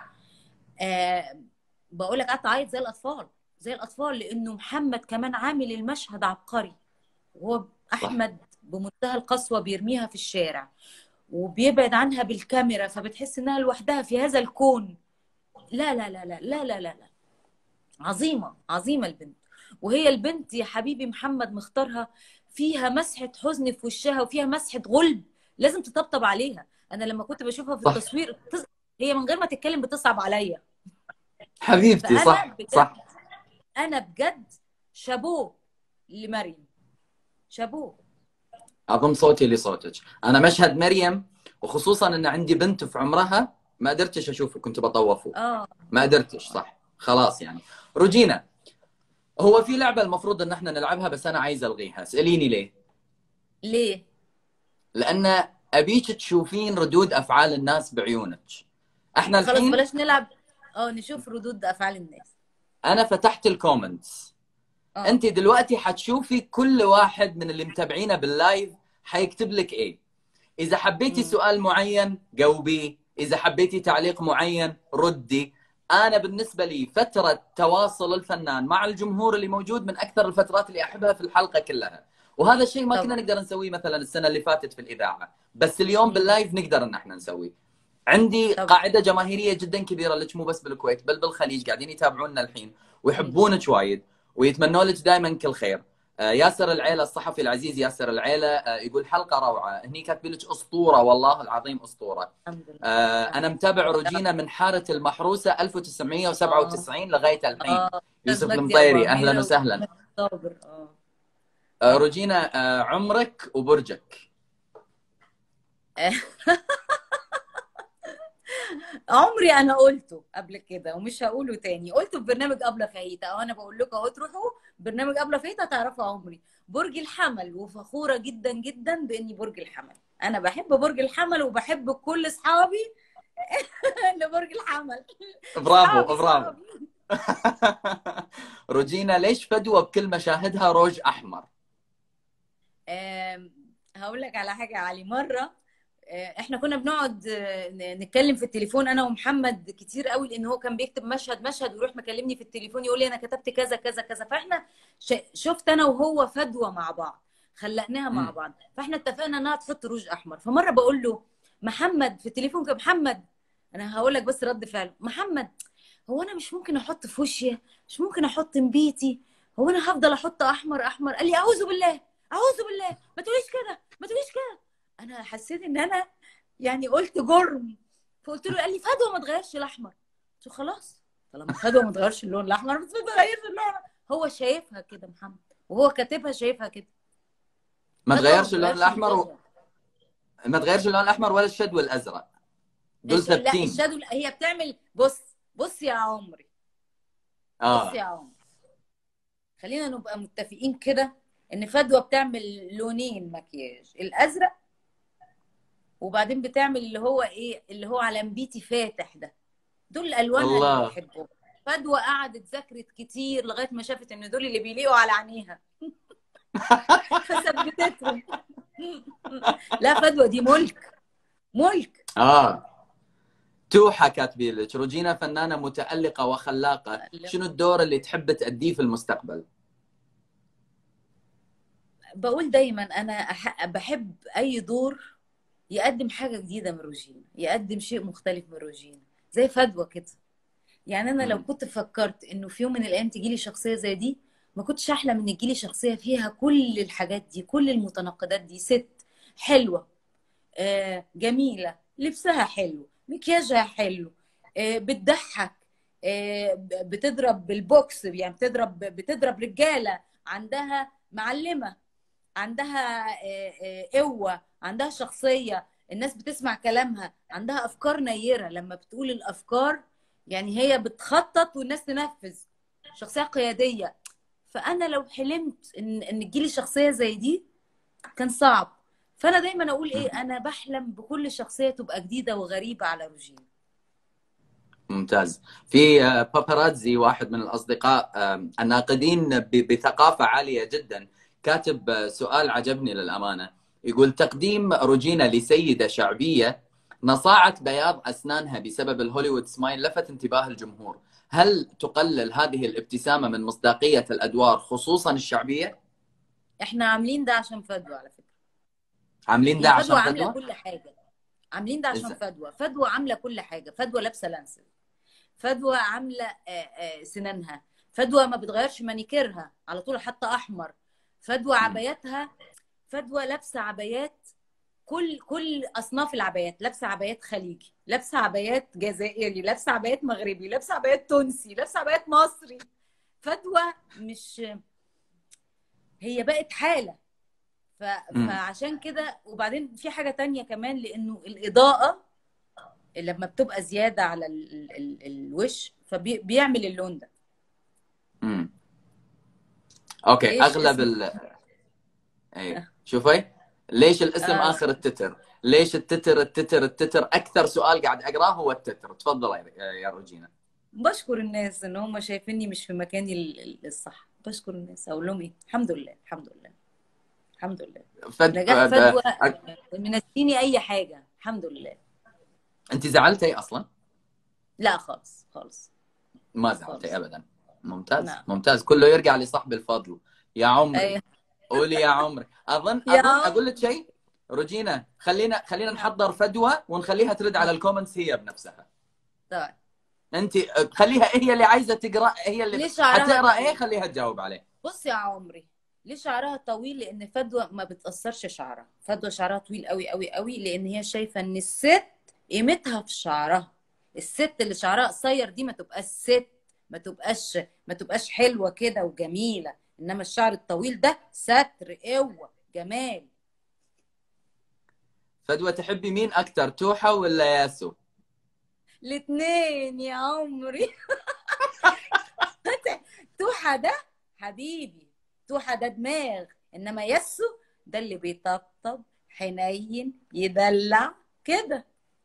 آه بقول لك قعدت اعيط زي الاطفال زي الاطفال لانه محمد كمان عامل المشهد عبقري وهو احمد بمنتهى القسوه بيرميها في الشارع وبيبعد عنها بالكاميرا فبتحس انها لوحدها في هذا الكون لا لا لا لا لا لا لا, لا. عظيمه عظيمه البنت وهي البنت يا حبيبي محمد مختارها فيها مسحه حزن في وشها وفيها مسحه غلب لازم تطبطب عليها انا لما كنت بشوفها في صح. التصوير تص... هي من غير ما تتكلم بتصعب عليا حبيبتي فأنا صح بجد- صح انا بجد شابوه لمريم شابوه اضم صوتي لصوتك انا مشهد مريم وخصوصا ان عندي بنت في عمرها ما قدرتش اشوفه كنت بطوفه اه ما قدرتش صح خلاص يعني روجينا هو في لعبه المفروض ان احنا نلعبها بس انا عايز الغيها اساليني ليه ليه لان ابيك تشوفين ردود افعال الناس بعيونك احنا خلاص الحين بلاش نلعب اه نشوف ردود افعال الناس انا فتحت الكومنتس اه انت دلوقتي حتشوفي كل واحد من اللي متابعينا باللايف حيكتب لك ايه اذا حبيتي مم. سؤال معين جاوبيه اذا حبيتي تعليق معين ردي انا بالنسبه لي فتره تواصل الفنان مع الجمهور اللي موجود من اكثر الفترات اللي احبها في الحلقه كلها وهذا الشيء ما طبعا. كنا نقدر نسويه مثلا السنه اللي فاتت في الاذاعه بس اليوم مم. باللايف نقدر ان احنا نسويه عندي طبعا. قاعده جماهيريه جدا كبيره لك مو بس بالكويت بل بالخليج قاعدين يتابعونا الحين ويحبونك وايد ويتمنوا لك دائما كل خير آه، ياسر العيله الصحفي العزيز ياسر العيله آه، يقول حلقه روعه هني كاتبين لك اسطوره والله العظيم اسطوره الحمد لله آه، انا متابع روجينا من حاره المحروسه 1997 لغايه الحين اه يوسف مجدي المطيري أبو اهلا عميرة وسهلا صابر اه آه، روجينا آه، عمرك وبرجك عمري انا قلته قبل كده ومش هقوله تاني قلته في برنامج ابله فاهيتا او انا بقول لكم اهو تروحوا برنامج ابله فاهيتا تعرفوا عمري برج الحمل وفخوره جدا جدا باني برج الحمل انا بحب برج الحمل وبحب كل اصحابي لبرج الحمل برافو صحابي- برافو صحابي. روجينا ليش فدوى بكل مشاهدها روج احمر آم، هقول لك على حاجه يا علي مره آه، احنا كنا بنقعد آه، ن- نتكلم في التليفون انا ومحمد كتير قوي لان هو كان بيكتب مشهد مشهد ويروح مكلمني في التليفون يقول لي انا كتبت كذا كذا كذا فاحنا ش- شفت انا وهو فدوى مع بعض خلقناها مع مم. بعض فاحنا اتفقنا انها تحط روج احمر فمره بقول له محمد في التليفون كده محمد انا هقول لك بس رد فعل محمد هو انا مش ممكن احط فوشيا مش ممكن احط نبيتي هو انا هفضل احط احمر احمر قال لي اعوذ بالله اعوذ بالله ما تقوليش كده ما تقوليش كده انا حسيت ان انا يعني قلت جرم فقلت له قال لي فدوى ما تغيرش الاحمر قلت له خلاص طالما فدوى ما تغيرش اللون الاحمر بس ما تغيرش اللون هو شايفها كده محمد وهو كاتبها شايفها كده ما فدوى تغيرش اللون تغيرش الاحمر و... اللون. ما تغيرش اللون الاحمر ولا الشدو الازرق دول الش- لا ثابتين الشادو هي بتعمل بص بص يا عمري بص اه يا عمري خلينا نبقى متفقين كده ان فدوى بتعمل لونين مكياج الازرق وبعدين بتعمل اللي هو ايه اللي هو على نبيتي فاتح ده دول الالوان اللي الله. بحبهم فدوى قعدت ذاكرت كتير لغايه ما شافت ان دول اللي بيليقوا على عينيها فثبتتهم لا فدوى دي ملك ملك اه توحة كاتبين لك روجينا فنانة متألقة وخلاقة متألقة. شنو الدور اللي تحب تأديه في المستقبل بقول دايما انا أح- بحب اي دور يقدم حاجه جديده من روجينا يقدم شيء مختلف من روجينا زي فدوى كده يعني انا لو مم. كنت فكرت انه في يوم من الايام تجيلي شخصيه زي دي ما كنتش احلم ان تجيلي شخصيه فيها كل الحاجات دي كل المتناقضات دي ست حلوه آه، جميله لبسها حلو مكياجها حلو آه، بتضحك آه، ب- بتضرب بالبوكس يعني بتضرب بتضرب رجاله عندها معلمه عندها آه، آه، قوه عندها شخصيه الناس بتسمع كلامها عندها افكار نيره لما بتقول الافكار يعني هي بتخطط والناس تنفذ شخصيه قياديه فانا لو حلمت ان ان تجيلي شخصيه زي دي كان صعب فانا دايما اقول ايه انا بحلم بكل شخصيه تبقى جديده وغريبه على روجينا ممتاز في آه، باباراتزي واحد من الأصدقاء آه، الناقدين ب- بثقافة عالية جدا كاتب آه، سؤال عجبني للأمانة يقول تقديم روجينا لسيدة شعبية نصاعة بياض أسنانها بسبب الهوليوود سمايل لفت انتباه الجمهور هل تقلل هذه الابتسامة من مصداقية الأدوار خصوصا الشعبية؟ احنا عاملين ده عشان فدوى على فكره عاملين ده هي عشان فدوى عامله فدوى؟ كل حاجه عاملين ده عشان إزاي؟ فدوى فدوى عامله كل حاجه فدوى لابسه لانسل فدوى عامله آه، آه، سنانها فدوى ما بتغيرش مانيكيرها على طول حاطه احمر فدوى مم. عباياتها فدوى لابسه عبايات كل كل اصناف العبايات لابسه عبايات خليجي لابسه عبايات جزائري لابسه عبايات مغربي لابسه عبايات تونسي لابسه عبايات مصري فدوى مش هي بقت حاله ف... مم. فعشان كده وبعدين في حاجه تانية كمان لانه الاضاءه لما بتبقى زياده على ال... ال... ال... الوش فبيعمل اللون ده مم. اوكي ليش اغلب اسم ل... اي شوفي ليش الاسم آه. اخر التتر ليش التتر التتر التتر اكثر سؤال قاعد اقراه هو التتر تفضل يا يا روجينا بشكر الناس ان هم شايفيني مش في مكاني ال- ال- الصح بشكر الناس اقول لهم ايه الحمد لله الحمد لله الحمد لله فد... نجاح ب... فدوى أ- منسيني اي حاجه الحمد لله انت زعلتي اصلا لا خالص خالص ما خالص زعلتي ابدا ممتاز نعم ممتاز كله يرجع لصاحب الفضل يا عمري اي قولي يا عمري اظن يا اظن اقول لك عمري شيء روجينا خلينا خلينا نعم نحضر فدوى ونخليها ترد على الكومنتس هي بنفسها طيب انت خليها هي اللي عايزه تقرا هي اللي ليه شعرها حتقرا ايه طويل خليها تجاوب عليه بص يا عمري ليه شعرها طويل لان فدوى ما بتأثرش شعرها فدوى شعرها طويل قوي قوي قوي لان هي شايفه ان الست قيمتها في شعرها الست اللي شعرها قصير دي ما تبقاش ست ما تبقاش ما تبقاش حلوه كده وجميله انما الشعر الطويل ده ستر قوه جمال فدوى تحبي مين اكثر توحه ولا ياسو الاتنين يا عمري توحة ده حبيبي توحة ده دماغ انما يسو ده اللي بيطبطب حنين يدلع كده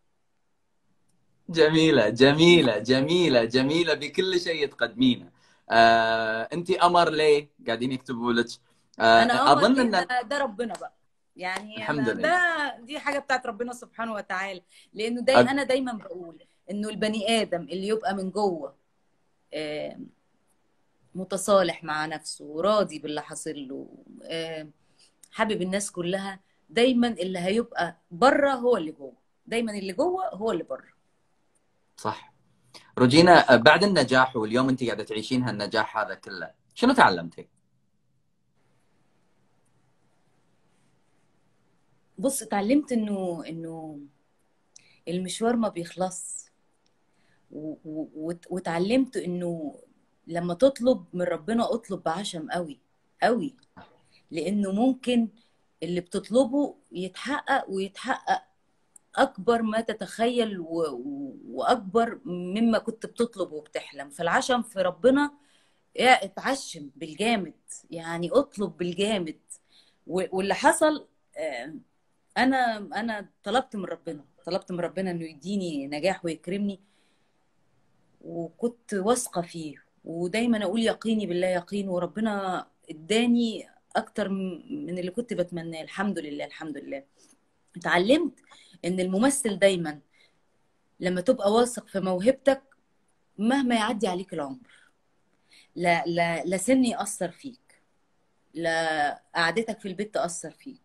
جميله جميله جميله جميله بكل شيء تقدمينه آه، انت قمر ليه قاعدين يكتبوا لك آه، انا قمر اظن دي ان ده, ده ربنا بقى يعني الحمد انا لله ده دي حاجه بتاعت ربنا سبحانه وتعالى لانه داي أب... انا دايما بقول انه البني ادم اللي يبقى من جوه آه، متصالح مع نفسه وراضي باللي حاصل له آه، حابب الناس كلها دايما اللي هيبقى بره هو اللي جوه دايما اللي جوه هو اللي بره صح روجينا آه، بعد النجاح واليوم انت قاعده تعيشين هالنجاح هذا كله شنو تعلمتي؟ بص اتعلمت انه انه المشوار ما بيخلص و- و- وت- واتعلمت انه لما تطلب من ربنا اطلب بعشم قوي قوي لانه ممكن اللي بتطلبه يتحقق ويتحقق اكبر ما تتخيل و... و- واكبر مما كنت بتطلب وبتحلم فالعشم في ربنا يا اتعشم بالجامد يعني اطلب بالجامد و- واللي حصل آه، انا انا طلبت من ربنا طلبت من ربنا انه يديني نجاح ويكرمني وكنت واثقه فيه ودايما اقول يقيني بالله يقين وربنا اداني اكتر من اللي كنت بتمناه الحمد لله الحمد لله اتعلمت ان الممثل دايما لما تبقى واثق في موهبتك مهما يعدي عليك العمر لا لا لا سن يأثر فيك لا قعدتك في البيت تأثر فيك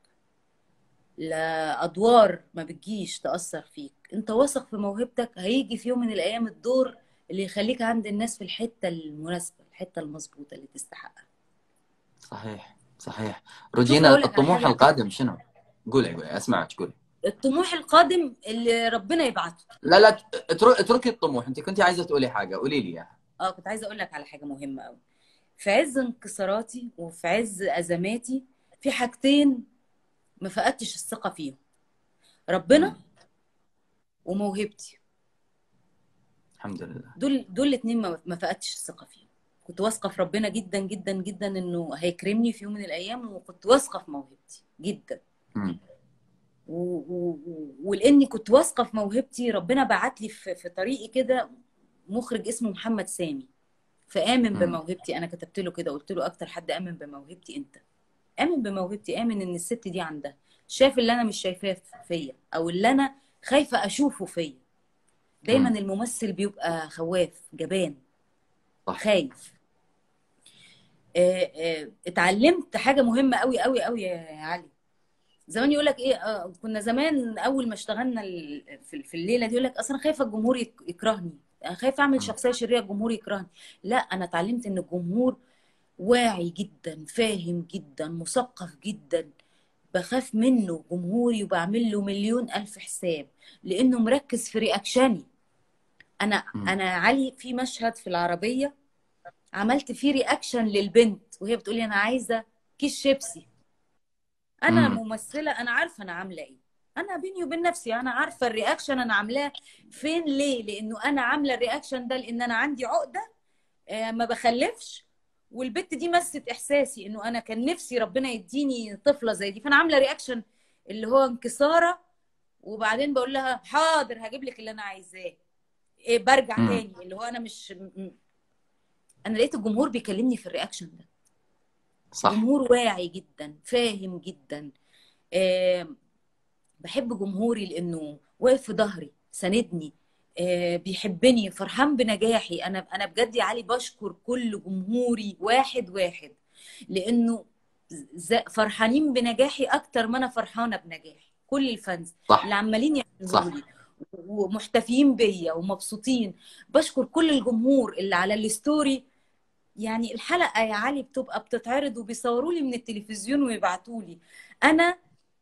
لا أدوار ما بتجيش تأثر فيك انت واثق في موهبتك هيجي في يوم من الأيام الدور اللي يخليك عند الناس في الحتة المناسبة الحتة المظبوطة اللي تستحقها صحيح صحيح شوف روجينا أقول لك على الطموح حاجة القادم شنو؟ قولي قولي اسمعك قولي الطموح القادم اللي ربنا يبعته لا لا اترك- اتركي الطموح انت كنت عايزه تقولي حاجه قولي لي اياها اه كنت عايزة أقول لك على حاجة مهمة أوي في عز انكساراتي وفي عز أزماتي في حاجتين ما فقدتش الثقة فيهم ربنا مم. وموهبتي الحمد لله دول دول الاثنين ما ما فقدتش الثقه فيهم كنت واثقه في ربنا جدا جدا جدا انه هيكرمني في يوم من الايام وكنت واثقه في موهبتي جدا مم. و... و... و- ولاني كنت واثقه في موهبتي ربنا بعت لي في... في طريقي كده مخرج اسمه محمد سامي فآمن مم. بموهبتي انا كتبت له كده قلت له اكتر حد آمن بموهبتي انت آمن بموهبتي آمن ان الست دي عندها شاف اللي انا مش شايفاه فيا او اللي انا خايفه اشوفه فيا دايما مم. الممثل بيبقى خواف جبان صح خايف آه، آه، اتعلمت حاجه مهمه قوي قوي قوي يا علي زمان يقول لك ايه آه، كنا زمان اول ما اشتغلنا ال- في في الليله دي يقول لك اصل انا خايفه الجمهور يك- يكرهني انا خايفه اعمل مم. شخصيه شريره الجمهور يكرهني لا انا اتعلمت ان الجمهور واعي جدا فاهم جدا مثقف جدا بخاف منه جمهوري وبعمل له مليون الف حساب لانه مركز في رياكشني انا مم. انا علي في مشهد في العربيه عملت فيه رياكشن للبنت وهي بتقولي انا عايزه كيس شيبسي انا مم. ممثله انا عارفه انا عامله ايه انا بيني وبين نفسي انا عارفه الرياكشن انا عاملاه فين ليه لانه انا عامله الرياكشن ده لان انا عندي عقده آه، ما بخلفش والبت دي مست احساسي انه انا كان نفسي ربنا يديني طفله زي دي فانا عامله رياكشن اللي هو انكساره وبعدين بقول لها حاضر هجيب لك اللي انا عايزاه إيه برجع مم. تاني اللي هو انا مش م- انا لقيت الجمهور بيكلمني في الرياكشن ده صح جمهور واعي جدا فاهم جدا آه، بحب جمهوري لانه واقف في ظهري ساندني آه، بيحبني فرحان بنجاحي انا انا بجد يا علي بشكر كل جمهوري واحد واحد لانه ز- فرحانين بنجاحي اكتر ما انا فرحانه بنجاحي كل الفانز صح اللي عمالين صح يعملوا لي ومحتفيين بيا ومبسوطين بشكر كل الجمهور اللي على الستوري يعني الحلقه يا علي بتبقى بتتعرض وبيصوروا لي من التلفزيون ويبعتوا لي انا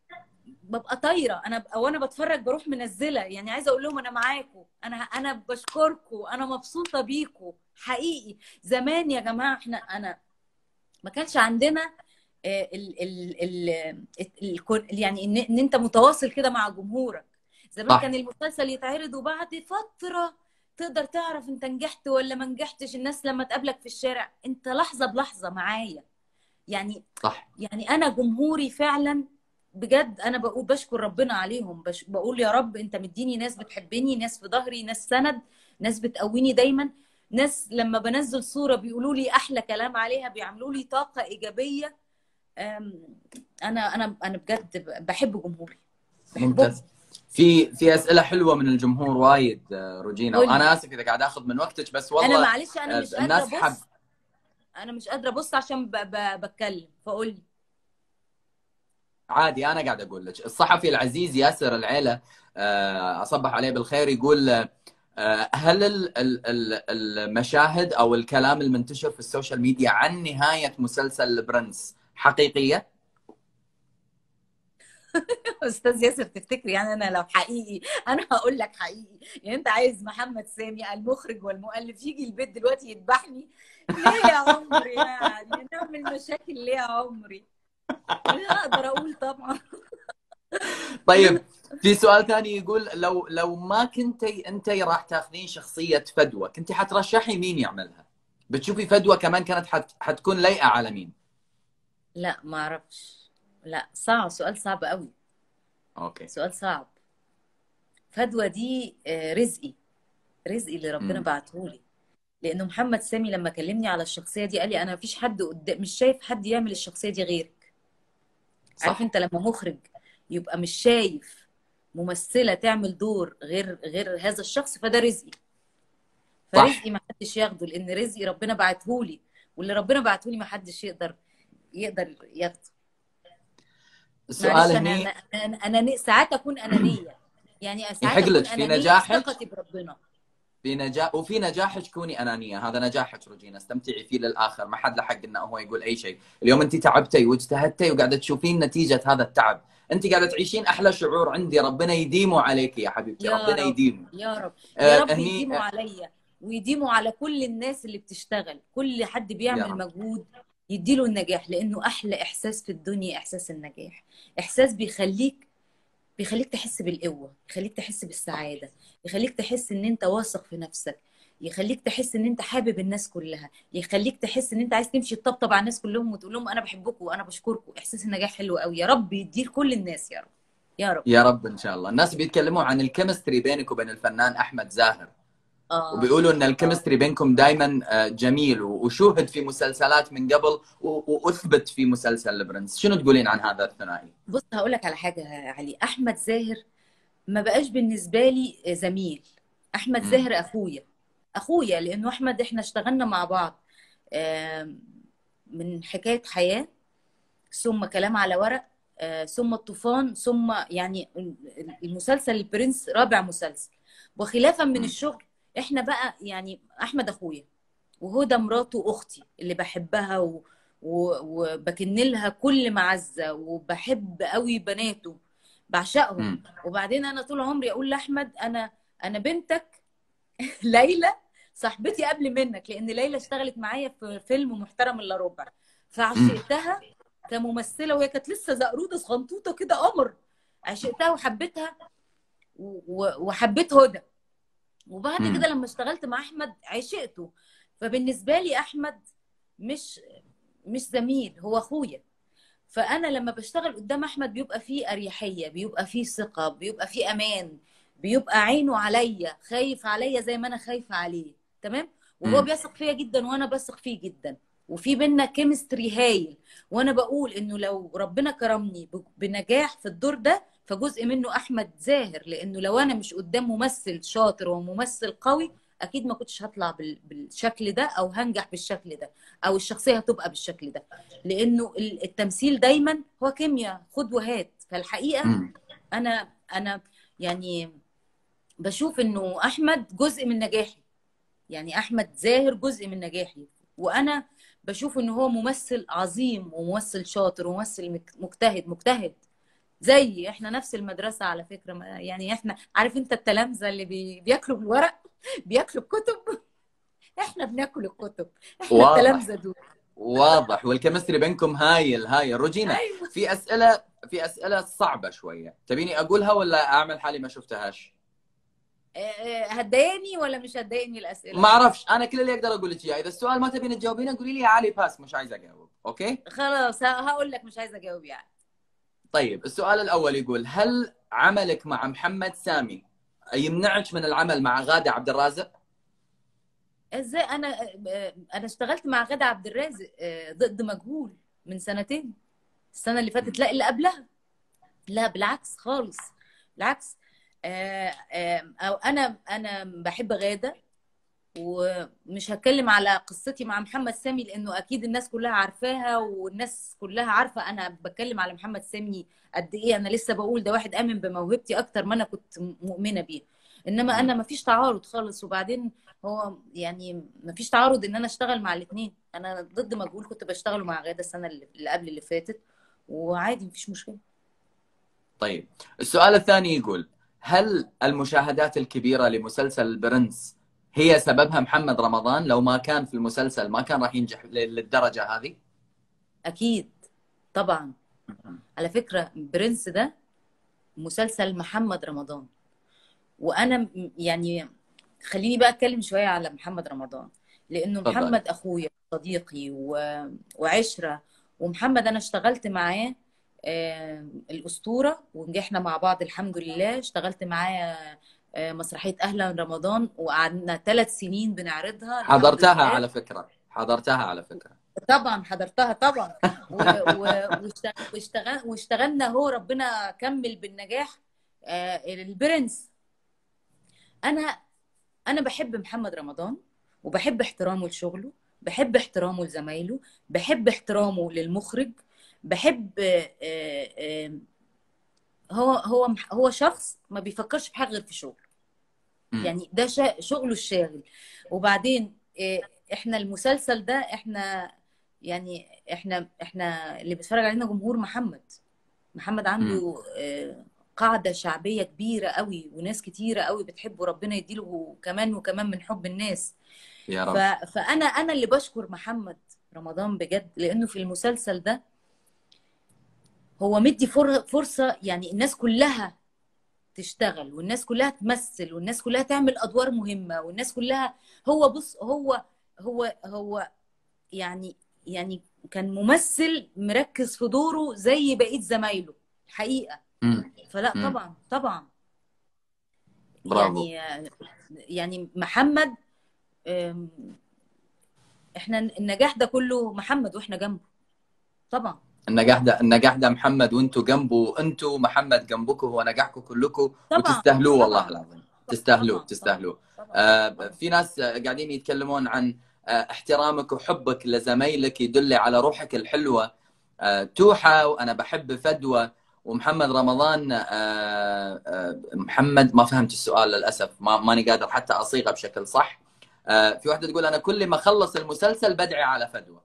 ببقى طايره انا ب- وانا بتفرج بروح منزله يعني عايزه اقول لهم انا معاكم انا انا بشكركم انا مبسوطه بيكم حقيقي زمان يا جماعه احنا انا ما كانش عندنا آه، ال ال ال ال ال يعني ان ان انت متواصل كده مع جمهورك زمان صح كان المسلسل يتعرض وبعد فتره تقدر تعرف انت نجحت ولا ما نجحتش الناس لما تقابلك في الشارع انت لحظه بلحظه معايا يعني صح يعني انا جمهوري فعلا بجد انا بقول بشكر ربنا عليهم بش بقول يا رب انت مديني ناس بتحبني ناس في ظهري ناس سند ناس بتقويني دايما ناس لما بنزل صورة بيقولوا لي احلى كلام عليها بيعملوا لي طاقة ايجابية أم، انا انا انا بجد بحب جمهوري بحبهم ممتاز في في اسئله حلوه من الجمهور وايد آه، روجينا قول لي وانا اسف اذا قاعد اخذ من وقتك بس انا والله معلش انا آه، مش قادرة الناس حب ابص انا مش قادرة ابص عشان ب... ب... بتكلم فقول لي عادي انا قاعد اقول لك الصحفي العزيز ياسر العيله آه، اصبح عليه بالخير يقول آه، هل ال- ال- ال- المشاهد او الكلام المنتشر في السوشيال ميديا عن نهايه مسلسل البرنس حقيقيه؟ استاذ ياسر تفتكري يعني انا لو حقيقي انا هقول لك حقيقي يعني انت عايز محمد سامي المخرج والمؤلف يجي البيت دلوقتي يذبحني ليه يا عمري يعني نعمل مشاكل ليه يا عمري اقدر اقول طبعا طيب في سؤال ثاني يقول لو لو ما كنتي انت راح تاخذين شخصيه فدوى كنتي حترشحي مين يعملها بتشوفي فدوى كمان كانت حت حتكون لايقه على مين لا ما اعرفش لا صعب سؤال صعب قوي اوكي سؤال صعب فدوى دي آه، رزقي رزقي اللي ربنا مم. بعتهولي لانه محمد سامي لما كلمني على الشخصيه دي قال لي انا مفيش حد قدام مش شايف حد يعمل الشخصيه دي غيرك عارف صح انت لما مخرج يبقى مش شايف ممثله تعمل دور غير غير هذا الشخص فده رزقي صح فرزقي ما حدش ياخده لان رزقي ربنا بعتهولي واللي ربنا بعتهولي ما حدش يقدر يقدر ياخده السؤال معلش انا هني انا انا, أنا ساعات اكون انانيه يعني ساعات يحق اكون لك في انانيه في نجاحك ثقتي بربنا في نجاح وفي نجاحك كوني انانيه هذا نجاحك روجينا استمتعي فيه للاخر ما حد له حق انه هو يقول اي شيء اليوم انت تعبتي واجتهدتي وقاعده تشوفين نتيجه هذا التعب انت قاعده تعيشين احلى شعور عندي ربنا يديمه عليك يا حبيبتي يا ربنا رب يديمه يا رب آه، يا رب هني يديموا آه، عليا ويديموا على كل الناس اللي بتشتغل كل حد يا بيعمل رب مجهود يديله النجاح لانه احلى احساس في الدنيا احساس النجاح احساس بيخليك بيخليك تحس بالقوة يخليك تحس بالسعادة يخليك تحس ان انت واثق في نفسك يخليك تحس ان انت حابب الناس كلها يخليك تحس ان انت عايز تمشي تطبطب على الناس كلهم وتقول لهم انا بحبكم وانا بشكركم احساس النجاح حلو قوي يا رب يديه لكل الناس يا رب يا رب يا رب ان شاء الله الناس بيتكلموا عن الكيمستري بينك وبين الفنان احمد زاهر اه وبيقولوا ان اه الكيمستري بينكم دائما جميل وشوهد في مسلسلات من قبل و- واثبت في مسلسل البرنس شنو تقولين عن هذا الثنائي بص هقول لك على حاجة يا علي احمد زاهر ما بقاش بالنسبة لي زميل احمد امم زاهر اخويا اخويا لانه احمد احنا اشتغلنا مع بعض آم، من حكاية حياة ثم كلام على ورق آه، ثم الطوفان ثم يعني المسلسل البرنس رابع مسلسل وخلافا من امم الشغل احنا بقى يعني احمد اخويا وهدى مراته اختي اللي بحبها و... و... وبكن لها كل معزه وبحب قوي بناته بعشقهم امم وبعدين انا طول عمري اقول لاحمد انا انا بنتك ليلى صاحبتي قبل منك لان ليلى اشتغلت معايا في فيلم محترم الا ربع امم فعشقتها كممثله وهي كانت لسه زقروده صغنطوطه كده قمر عشقتها وحبيتها و- و- وحبيت هدى وبعد كده امم لما اشتغلت مع احمد عشقته فبالنسبه لي احمد مش مش زميل هو اخويا فانا لما بشتغل قدام احمد بيبقى فيه اريحيه بيبقى فيه ثقه بيبقى فيه امان بيبقى عينه عليا خايف عليا زي ما انا خايفه عليه تمام وهو امم بيثق فيا جدا وانا بثق فيه جدا وفي بينا كيمستري هايل وانا بقول انه لو ربنا كرمني ب- بنجاح في الدور ده فجزء منه احمد زاهر لانه لو انا مش قدام ممثل شاطر وممثل قوي اكيد ما كنتش هطلع بال- بالشكل ده او هنجح بالشكل ده او الشخصيه هتبقى بالشكل ده لانه ال- التمثيل دايما هو كيمياء خد وهات فالحقيقه امم انا انا يعني بشوف انه احمد جزء من نجاحي يعني احمد زاهر جزء من نجاحي وانا بشوف ان هو ممثل عظيم وممثل شاطر وممثل مك- مجتهد مجتهد زي احنا نفس المدرسه على فكره ما- يعني احنا عارف انت التلامذه اللي بي... بياكلوا بالورق بياكلوا الكتب احنا بناكل الكتب احنا واضح التلامذه دول واضح والكيمستري بينكم هايل هايل روجينا ايوه في اسئله في اسئله صعبه شويه تبيني اقولها ولا اعمل حالي ما شفتهاش آه، آه، هتضايقني ولا مش هتضايقني الاسئله ما اعرفش انا كل اللي اقدر اقول لك اياه اذا السؤال ما تبين تجاوبينه قولي لي يا علي باس مش عايز اجاوب اوكي خلاص ه- هقول لك مش عايزه اجاوب يعني طيب السؤال الاول يقول هل عملك مع محمد سامي يمنعك من العمل مع غادة عبد الرازق ازاي انا آه، انا اشتغلت مع غادة عبد الرازق آه، ضد مجهول من سنتين السنه اللي فاتت لا اللي قبلها لا بالعكس خالص بالعكس آه، آه، او انا انا بحب غادة ومش هتكلم على قصتي مع محمد سامي لانه اكيد الناس كلها عارفاها والناس كلها عارفه انا بتكلم على محمد سامي قد ايه انا لسه بقول ده واحد امن بموهبتي اكتر ما انا كنت مؤمنه بيه انما انا ما فيش تعارض خالص وبعدين هو يعني ما فيش تعارض ان انا اشتغل مع الاثنين انا ضد مجهول كنت بشتغل مع غاده السنه اللي اللي قبل اللي فاتت وعادي مفيش مشكله طيب السؤال الثاني يقول هل المشاهدات الكبيرة لمسلسل البرنس هي سببها محمد رمضان لو ما كان في المسلسل ما كان راح ينجح ل- للدرجة هذه اكيد طبعا على فكره برنس ده مسلسل محمد رمضان وانا م- يعني خليني بقى اتكلم شويه على محمد رمضان لانه اتفضل محمد اخويا صديقي و... وعشره ومحمد انا اشتغلت معاه آه، الاسطوره ونجحنا مع بعض الحمد لله اشتغلت معاه آه، مسرحيه اهلا رمضان وقعدنا ثلاث سنين بنعرضها الحمد حضرتها لله على فكره حضرتها على فكره طبعا حضرتها طبعا و... و... واشت- واشتغل... واشتغلنا هو ربنا كمل بالنجاح آه، البرنس انا انا بحب محمد رمضان وبحب احترامه لشغله بحب احترامه لزمايله بحب احترامه للمخرج بحب آه، آه، آه، هو هو هو شخص ما بيفكرش في حاجه غير في شغله مم. يعني ده شا- شغله الشاغل وبعدين آه، احنا المسلسل ده احنا يعني احنا احنا اللي بيتفرج علينا جمهور محمد محمد مم. عنده آه، قاعدة شعبية كبيرة قوي وناس كتيرة قوي بتحبه ربنا يديله كمان وكمان من حب الناس يا ف... رب فأنا أنا اللي بشكر محمد رمضان بجد لأنه في المسلسل ده هو مدي فر... فرصة يعني الناس كلها تشتغل والناس كلها تمثل والناس كلها تعمل أدوار مهمة والناس كلها هو بص هو هو هو يعني يعني كان ممثل مركز في دوره زي بقية زمايله الحقيقة مم. فلا مم. طبعا طبعا برافو يعني يعني محمد أم، احنا النجاح ده كله محمد واحنا جنبه طبعا النجاح ده النجاح ده محمد وانتوا جنبه انتوا محمد جنبكم هو نجاحكم كلكم طبعا وتستاهلوه والله طبعا العظيم تستاهلوه طبعا تستاهلوه طبعا آه طبعا في ناس آه، قاعدين يتكلمون عن آه احترامك وحبك لزمايلك يدل على روحك الحلوة آه توحة وانا بحب فدوى ومحمد رمضان آه آه محمد ما فهمت السؤال للاسف ما ماني قادر حتى اصيغه بشكل صح آه في واحدة تقول انا كل ما اخلص المسلسل بدعي على فدوى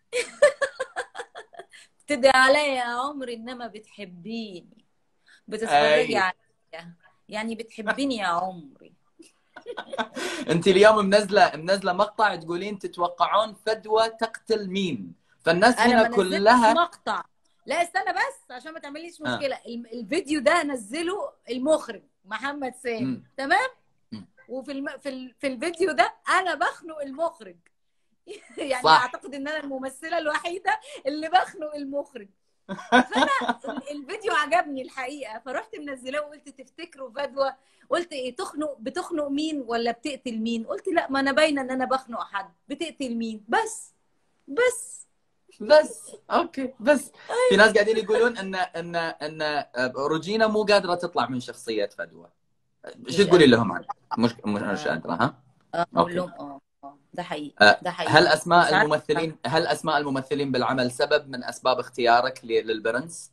تدعي عليا يا عمري انما بتحبيني بتتفرجي اي عليا يعني بتحبيني يا عمري انت اليوم منزله منزله مقطع تقولين تتوقعون فدوى تقتل مين فالناس انا هنا ما نزلتش كلها مقطع لا استنى بس عشان ما تعمليش آه. مشكله الم- الفيديو ده نزله المخرج محمد سامي مم. تمام مم. وفي الم... في ال... في الفيديو ده انا بخنق المخرج يعني صح اعتقد ان انا الممثله الوحيده اللي بخنق المخرج فانا ال- الفيديو عجبني الحقيقه فرحت منزلاه وقلت تفتكروا فدوى قلت ايه تخنق بتخنق مين ولا بتقتل مين قلت لا ما انا باينه ان انا بخنق حد بتقتل مين بس بس بس اوكي بس في ناس قاعدين يقولون ان ان ان روجينا مو قادره تطلع من شخصيه فدوى مش شو تقولي قادره لهم عنها؟ مش مش مش آه. قادره ها؟ اه اقول اوكي لهم اه اه ده حقيقي آه، ده حقيقي هل مش اسماء عارفه الممثلين هل اسماء الممثلين بالعمل سبب من اسباب اختيارك ل- للبرنس؟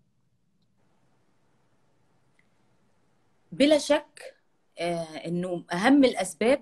بلا شك آه انه اهم الاسباب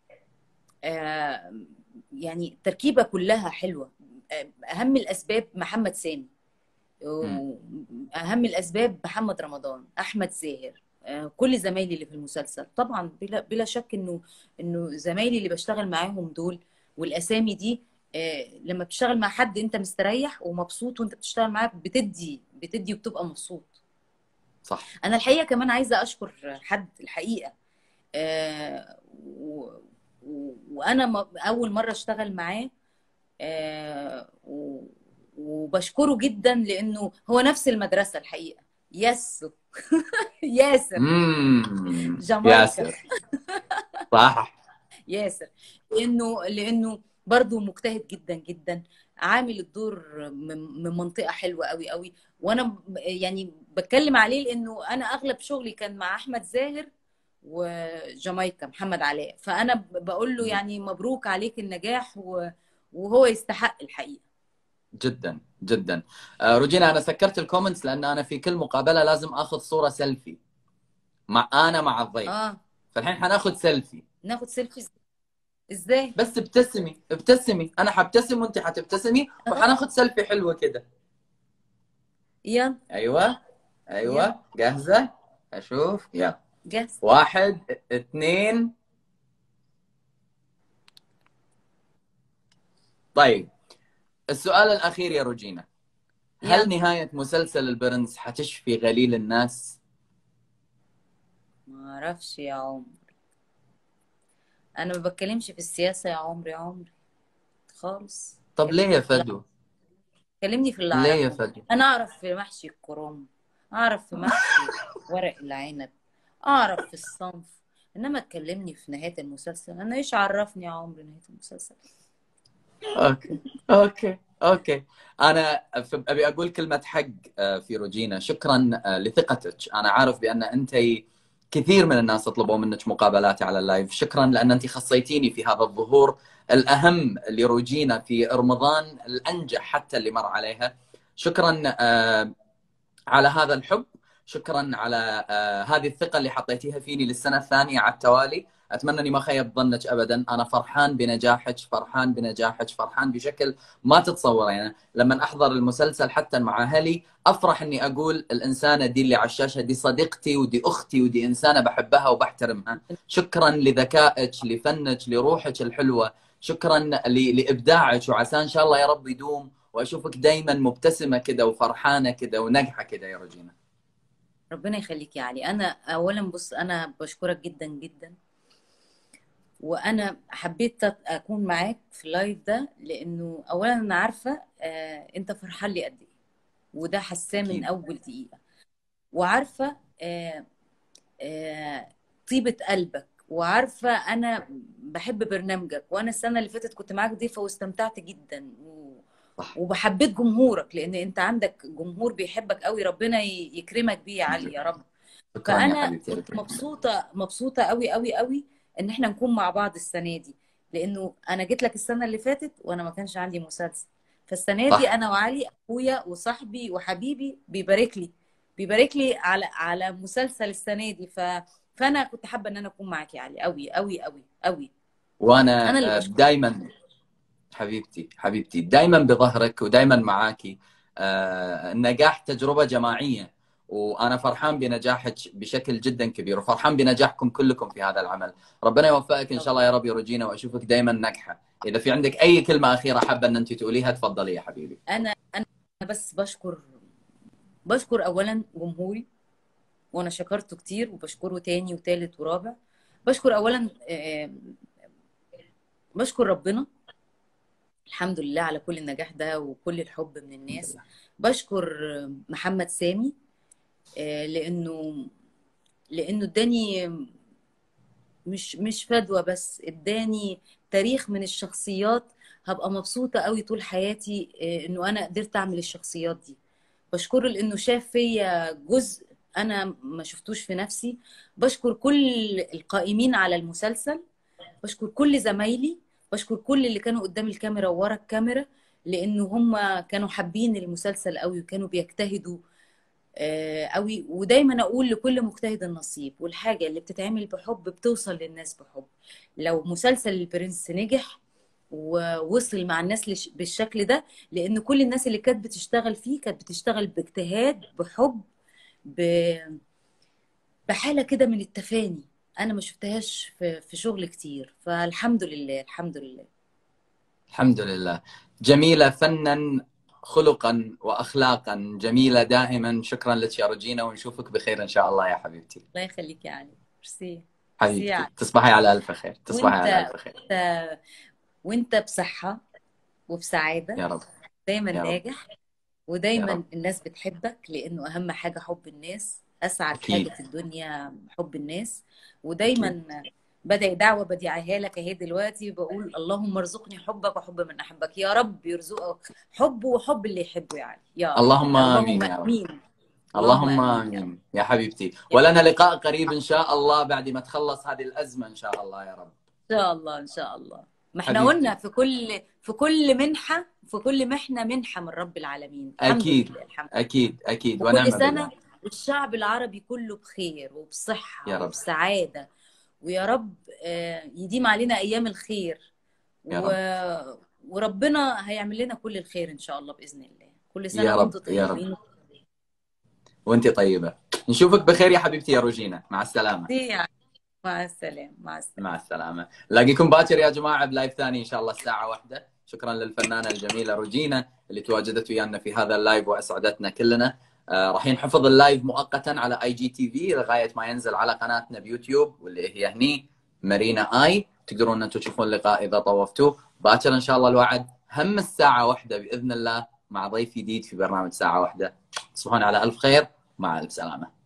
آه يعني التركيبه كلها حلوه آه، اهم الاسباب محمد سامي مم. اهم الاسباب محمد رمضان احمد زاهر آه، كل زمايلي اللي في المسلسل طبعا بلا بلا شك انه انه زمايلي اللي بشتغل معاهم دول والاسامي دي آه، لما بتشتغل مع حد انت مستريح ومبسوط وانت بتشتغل معاه بتدي بتدي وبتبقى مبسوط صح انا الحقيقه كمان عايزه اشكر حد الحقيقه آه، و- و- وانا م- اول مره اشتغل معاه آه، و- وبشكره جدا لانه هو نفس المدرسه الحقيقه ياسر ياسر امم جامايكا ياسر صح ياسر لانه لانه برضه مجتهد جدا جدا عامل الدور من من منطقه حلوه قوي قوي وانا ب- يعني بتكلم عليه لانه انا اغلب شغلي كان مع احمد زاهر وجامايكا محمد علاء فانا ب- بقول له يعني مبروك عليك النجاح و- وهو يستحق الحقيقه جدا جدا آه، روجينا انا سكرت الكومنتس لان انا في كل مقابله لازم اخذ صوره سيلفي مع انا مع الضيف اه فالحين حناخذ سيلفي ناخد سيلفي إز- ازاي بس ابتسمي ابتسمي انا حابتسم وانت حتبتسمي اه وحناخذ سيلفي حلوه كده يلا ايوه يلا ايوه جاهزه اشوف يلا جاهز واحد اثنين طيب السؤال الاخير يا روجينا هل نهاية مسلسل البرنس حتشفي غليل الناس؟ ما اعرفش يا عمري انا ما بتكلمش في السياسة يا عمري يا عمري خالص طب ليه يا فدوى؟ كلمني في اللي ليه يا اعرفه فدوى؟ انا اعرف في محشي الكرنب اعرف في محشي ورق العنب اعرف في الصنف انما تكلمني في نهاية المسلسل انا ايش عرفني يا عمري نهاية المسلسل اوكي اوكي اوكي انا ف- ابي اقول كلمه حق آه، في روجينا شكرا آه، لثقتك انا عارف بان انت كثير من الناس طلبوا منك مقابلاتي على اللايف شكرا لان انت خصيتيني في هذا الظهور الاهم لروجينا في رمضان الانجح حتى اللي مر عليها شكرا آه، على هذا الحب شكرا على آه، هذه الثقه اللي حطيتيها فيني للسنه الثانيه على التوالي اتمنى اني ما خيب ظنك ابدا انا فرحان بنجاحك فرحان بنجاحك فرحان بشكل ما تتصور يعني لما احضر المسلسل حتى مع اهلي افرح اني اقول الانسانه دي اللي على الشاشه دي صديقتي ودي اختي ودي انسانه بحبها وبحترمها شكرا لذكائك لفنك لروحك الحلوه شكرا ل- لابداعك وعسى ان شاء الله يا رب يدوم واشوفك دائما مبتسمه كده وفرحانه كده وناجحه كده يا روجينا ربنا يخليك يا علي انا اولا بص انا بشكرك جدا جدا وانا حبيت اكون معاك في اللايف ده لانه اولا انا عارفه آه انت فرحان لي قد ايه وده حساه من أكيد. اول دقيقه وعارفه آه آه طيبه قلبك وعارفه انا بحب برنامجك وانا السنه اللي فاتت كنت معاك ضيفه واستمتعت جدا و... صح. وبحبيت جمهورك لان انت عندك جمهور بيحبك قوي ربنا ي- يكرمك بيه يا علي يا رب شكرا يا فانا حبيبتي كنت مبسوطه مبسوطه قوي قوي قوي ان احنا نكون مع بعض السنه دي لانه انا جيت لك السنه اللي فاتت وانا ما كانش عندي مسلسل فالسنه صح. دي انا وعلي اخويا وصاحبي وحبيبي بيبارك لي بيبارك لي على على مسلسل السنه دي ف فانا كنت حابه ان انا اكون معاك يا علي قوي قوي قوي قوي وانا أنا اللي آه، بشكرك. دايما حبيبتي حبيبتي دايما بظهرك ودايما معاكي آه، النجاح تجربه جماعيه وانا فرحان بنجاحك بشكل جدا كبير وفرحان بنجاحكم كلكم في هذا العمل ربنا يوفقك ان شاء الله يا رب يا روجينا واشوفك دايما ناجحه اذا في عندك اي كلمه اخيره حابه ان انت تقوليها تفضلي يا حبيبي انا انا بس بشكر بشكر اولا جمهوري وانا شكرته كتير وبشكره تاني وتالت ورابع بشكر اولا آه، بشكر ربنا الحمد لله على كل النجاح ده وكل الحب من الناس بشكر محمد سامي آه، لانه لانه اداني مش مش فدوى بس اداني تاريخ من الشخصيات هبقى مبسوطة قوي طول حياتي آه، انه انا قدرت اعمل الشخصيات دي بشكره لانه شاف فيا جزء انا ما شفتوش في نفسي بشكر كل القائمين على المسلسل بشكر كل زمايلي بشكر كل اللي كانوا قدام الكاميرا وورا الكاميرا لانه هم كانوا حابين المسلسل قوي وكانوا بيجتهدوا آه، قوي ودايما اقول لكل مجتهد النصيب والحاجه اللي بتتعمل بحب بتوصل للناس بحب لو مسلسل البرنس نجح ووصل مع الناس لش- بالشكل ده لان كل الناس اللي كانت بتشتغل فيه كانت بتشتغل باجتهاد بحب ب... بحاله كده من التفاني انا ما شفتهاش في في شغل كتير فالحمد لله الحمد لله الحمد لله جميله فنا خلقا واخلاقا جميله دائما شكرا لك يا روجينا ونشوفك بخير ان شاء الله يا حبيبتي الله يخليك يا علي ميرسي حبيبتي يعني. تصبحي على الف خير تصبحي وانت على الف خير وانت وانت بصحه وبسعاده يا رب دايما يا رب. ناجح يا ودايما رب. الناس بتحبك لانه اهم حاجه حب الناس اسعد أكيد. حاجه في الدنيا حب الناس ودايما بدأ دعوة بديعها لك اهي دلوقتي بقول اللهم ارزقني حبك وحب من احبك يا رب يرزقك حب وحب اللي يحبه يعني يا رب. اللهم آمين يا رب. امين اللهم آمين يا امين يا حبيبتي ولنا لقاء قريب ان شاء الله بعد ما تخلص هذه الازمه ان شاء الله يا رب ان شاء الله ان شاء الله ما احنا حبيبتي. قلنا في كل في كل منحة في كل محنة منحة من رب العالمين الحمد أكيد. لله الحمد اكيد اكيد وكل ونعم سنة بالله الشعب العربي كله بخير وبصحة يا رب. وبسعادة ويا رب آه، يديم علينا أيام الخير يا و... وربنا هيعمل لنا كل الخير إن شاء الله بإذن الله كل سنة يا رب، وأنتم يا رب. طيبين وانت طيبه نشوفك بخير يا حبيبتي يا روجينا مع السلامه يعني. مع السلامة مع السلامة مع السلامه لاقيكم باكر يا جماعه بلايف ثاني ان شاء الله الساعه واحدة شكرا للفنانه الجميله روجينا اللي تواجدت ويانا في هذا اللايف واسعدتنا كلنا آه راح ينحفظ اللايف مؤقتا على اي جي تي في لغايه ما ينزل على قناتنا بيوتيوب واللي هي هني مارينا اي تقدرون انتم تشوفون اللقاء اذا طوفتوه باكر ان شاء الله الوعد هم الساعه واحدة باذن الله مع ضيف جديد في برنامج ساعه واحدة تصبحون على الف خير مع الف سلامه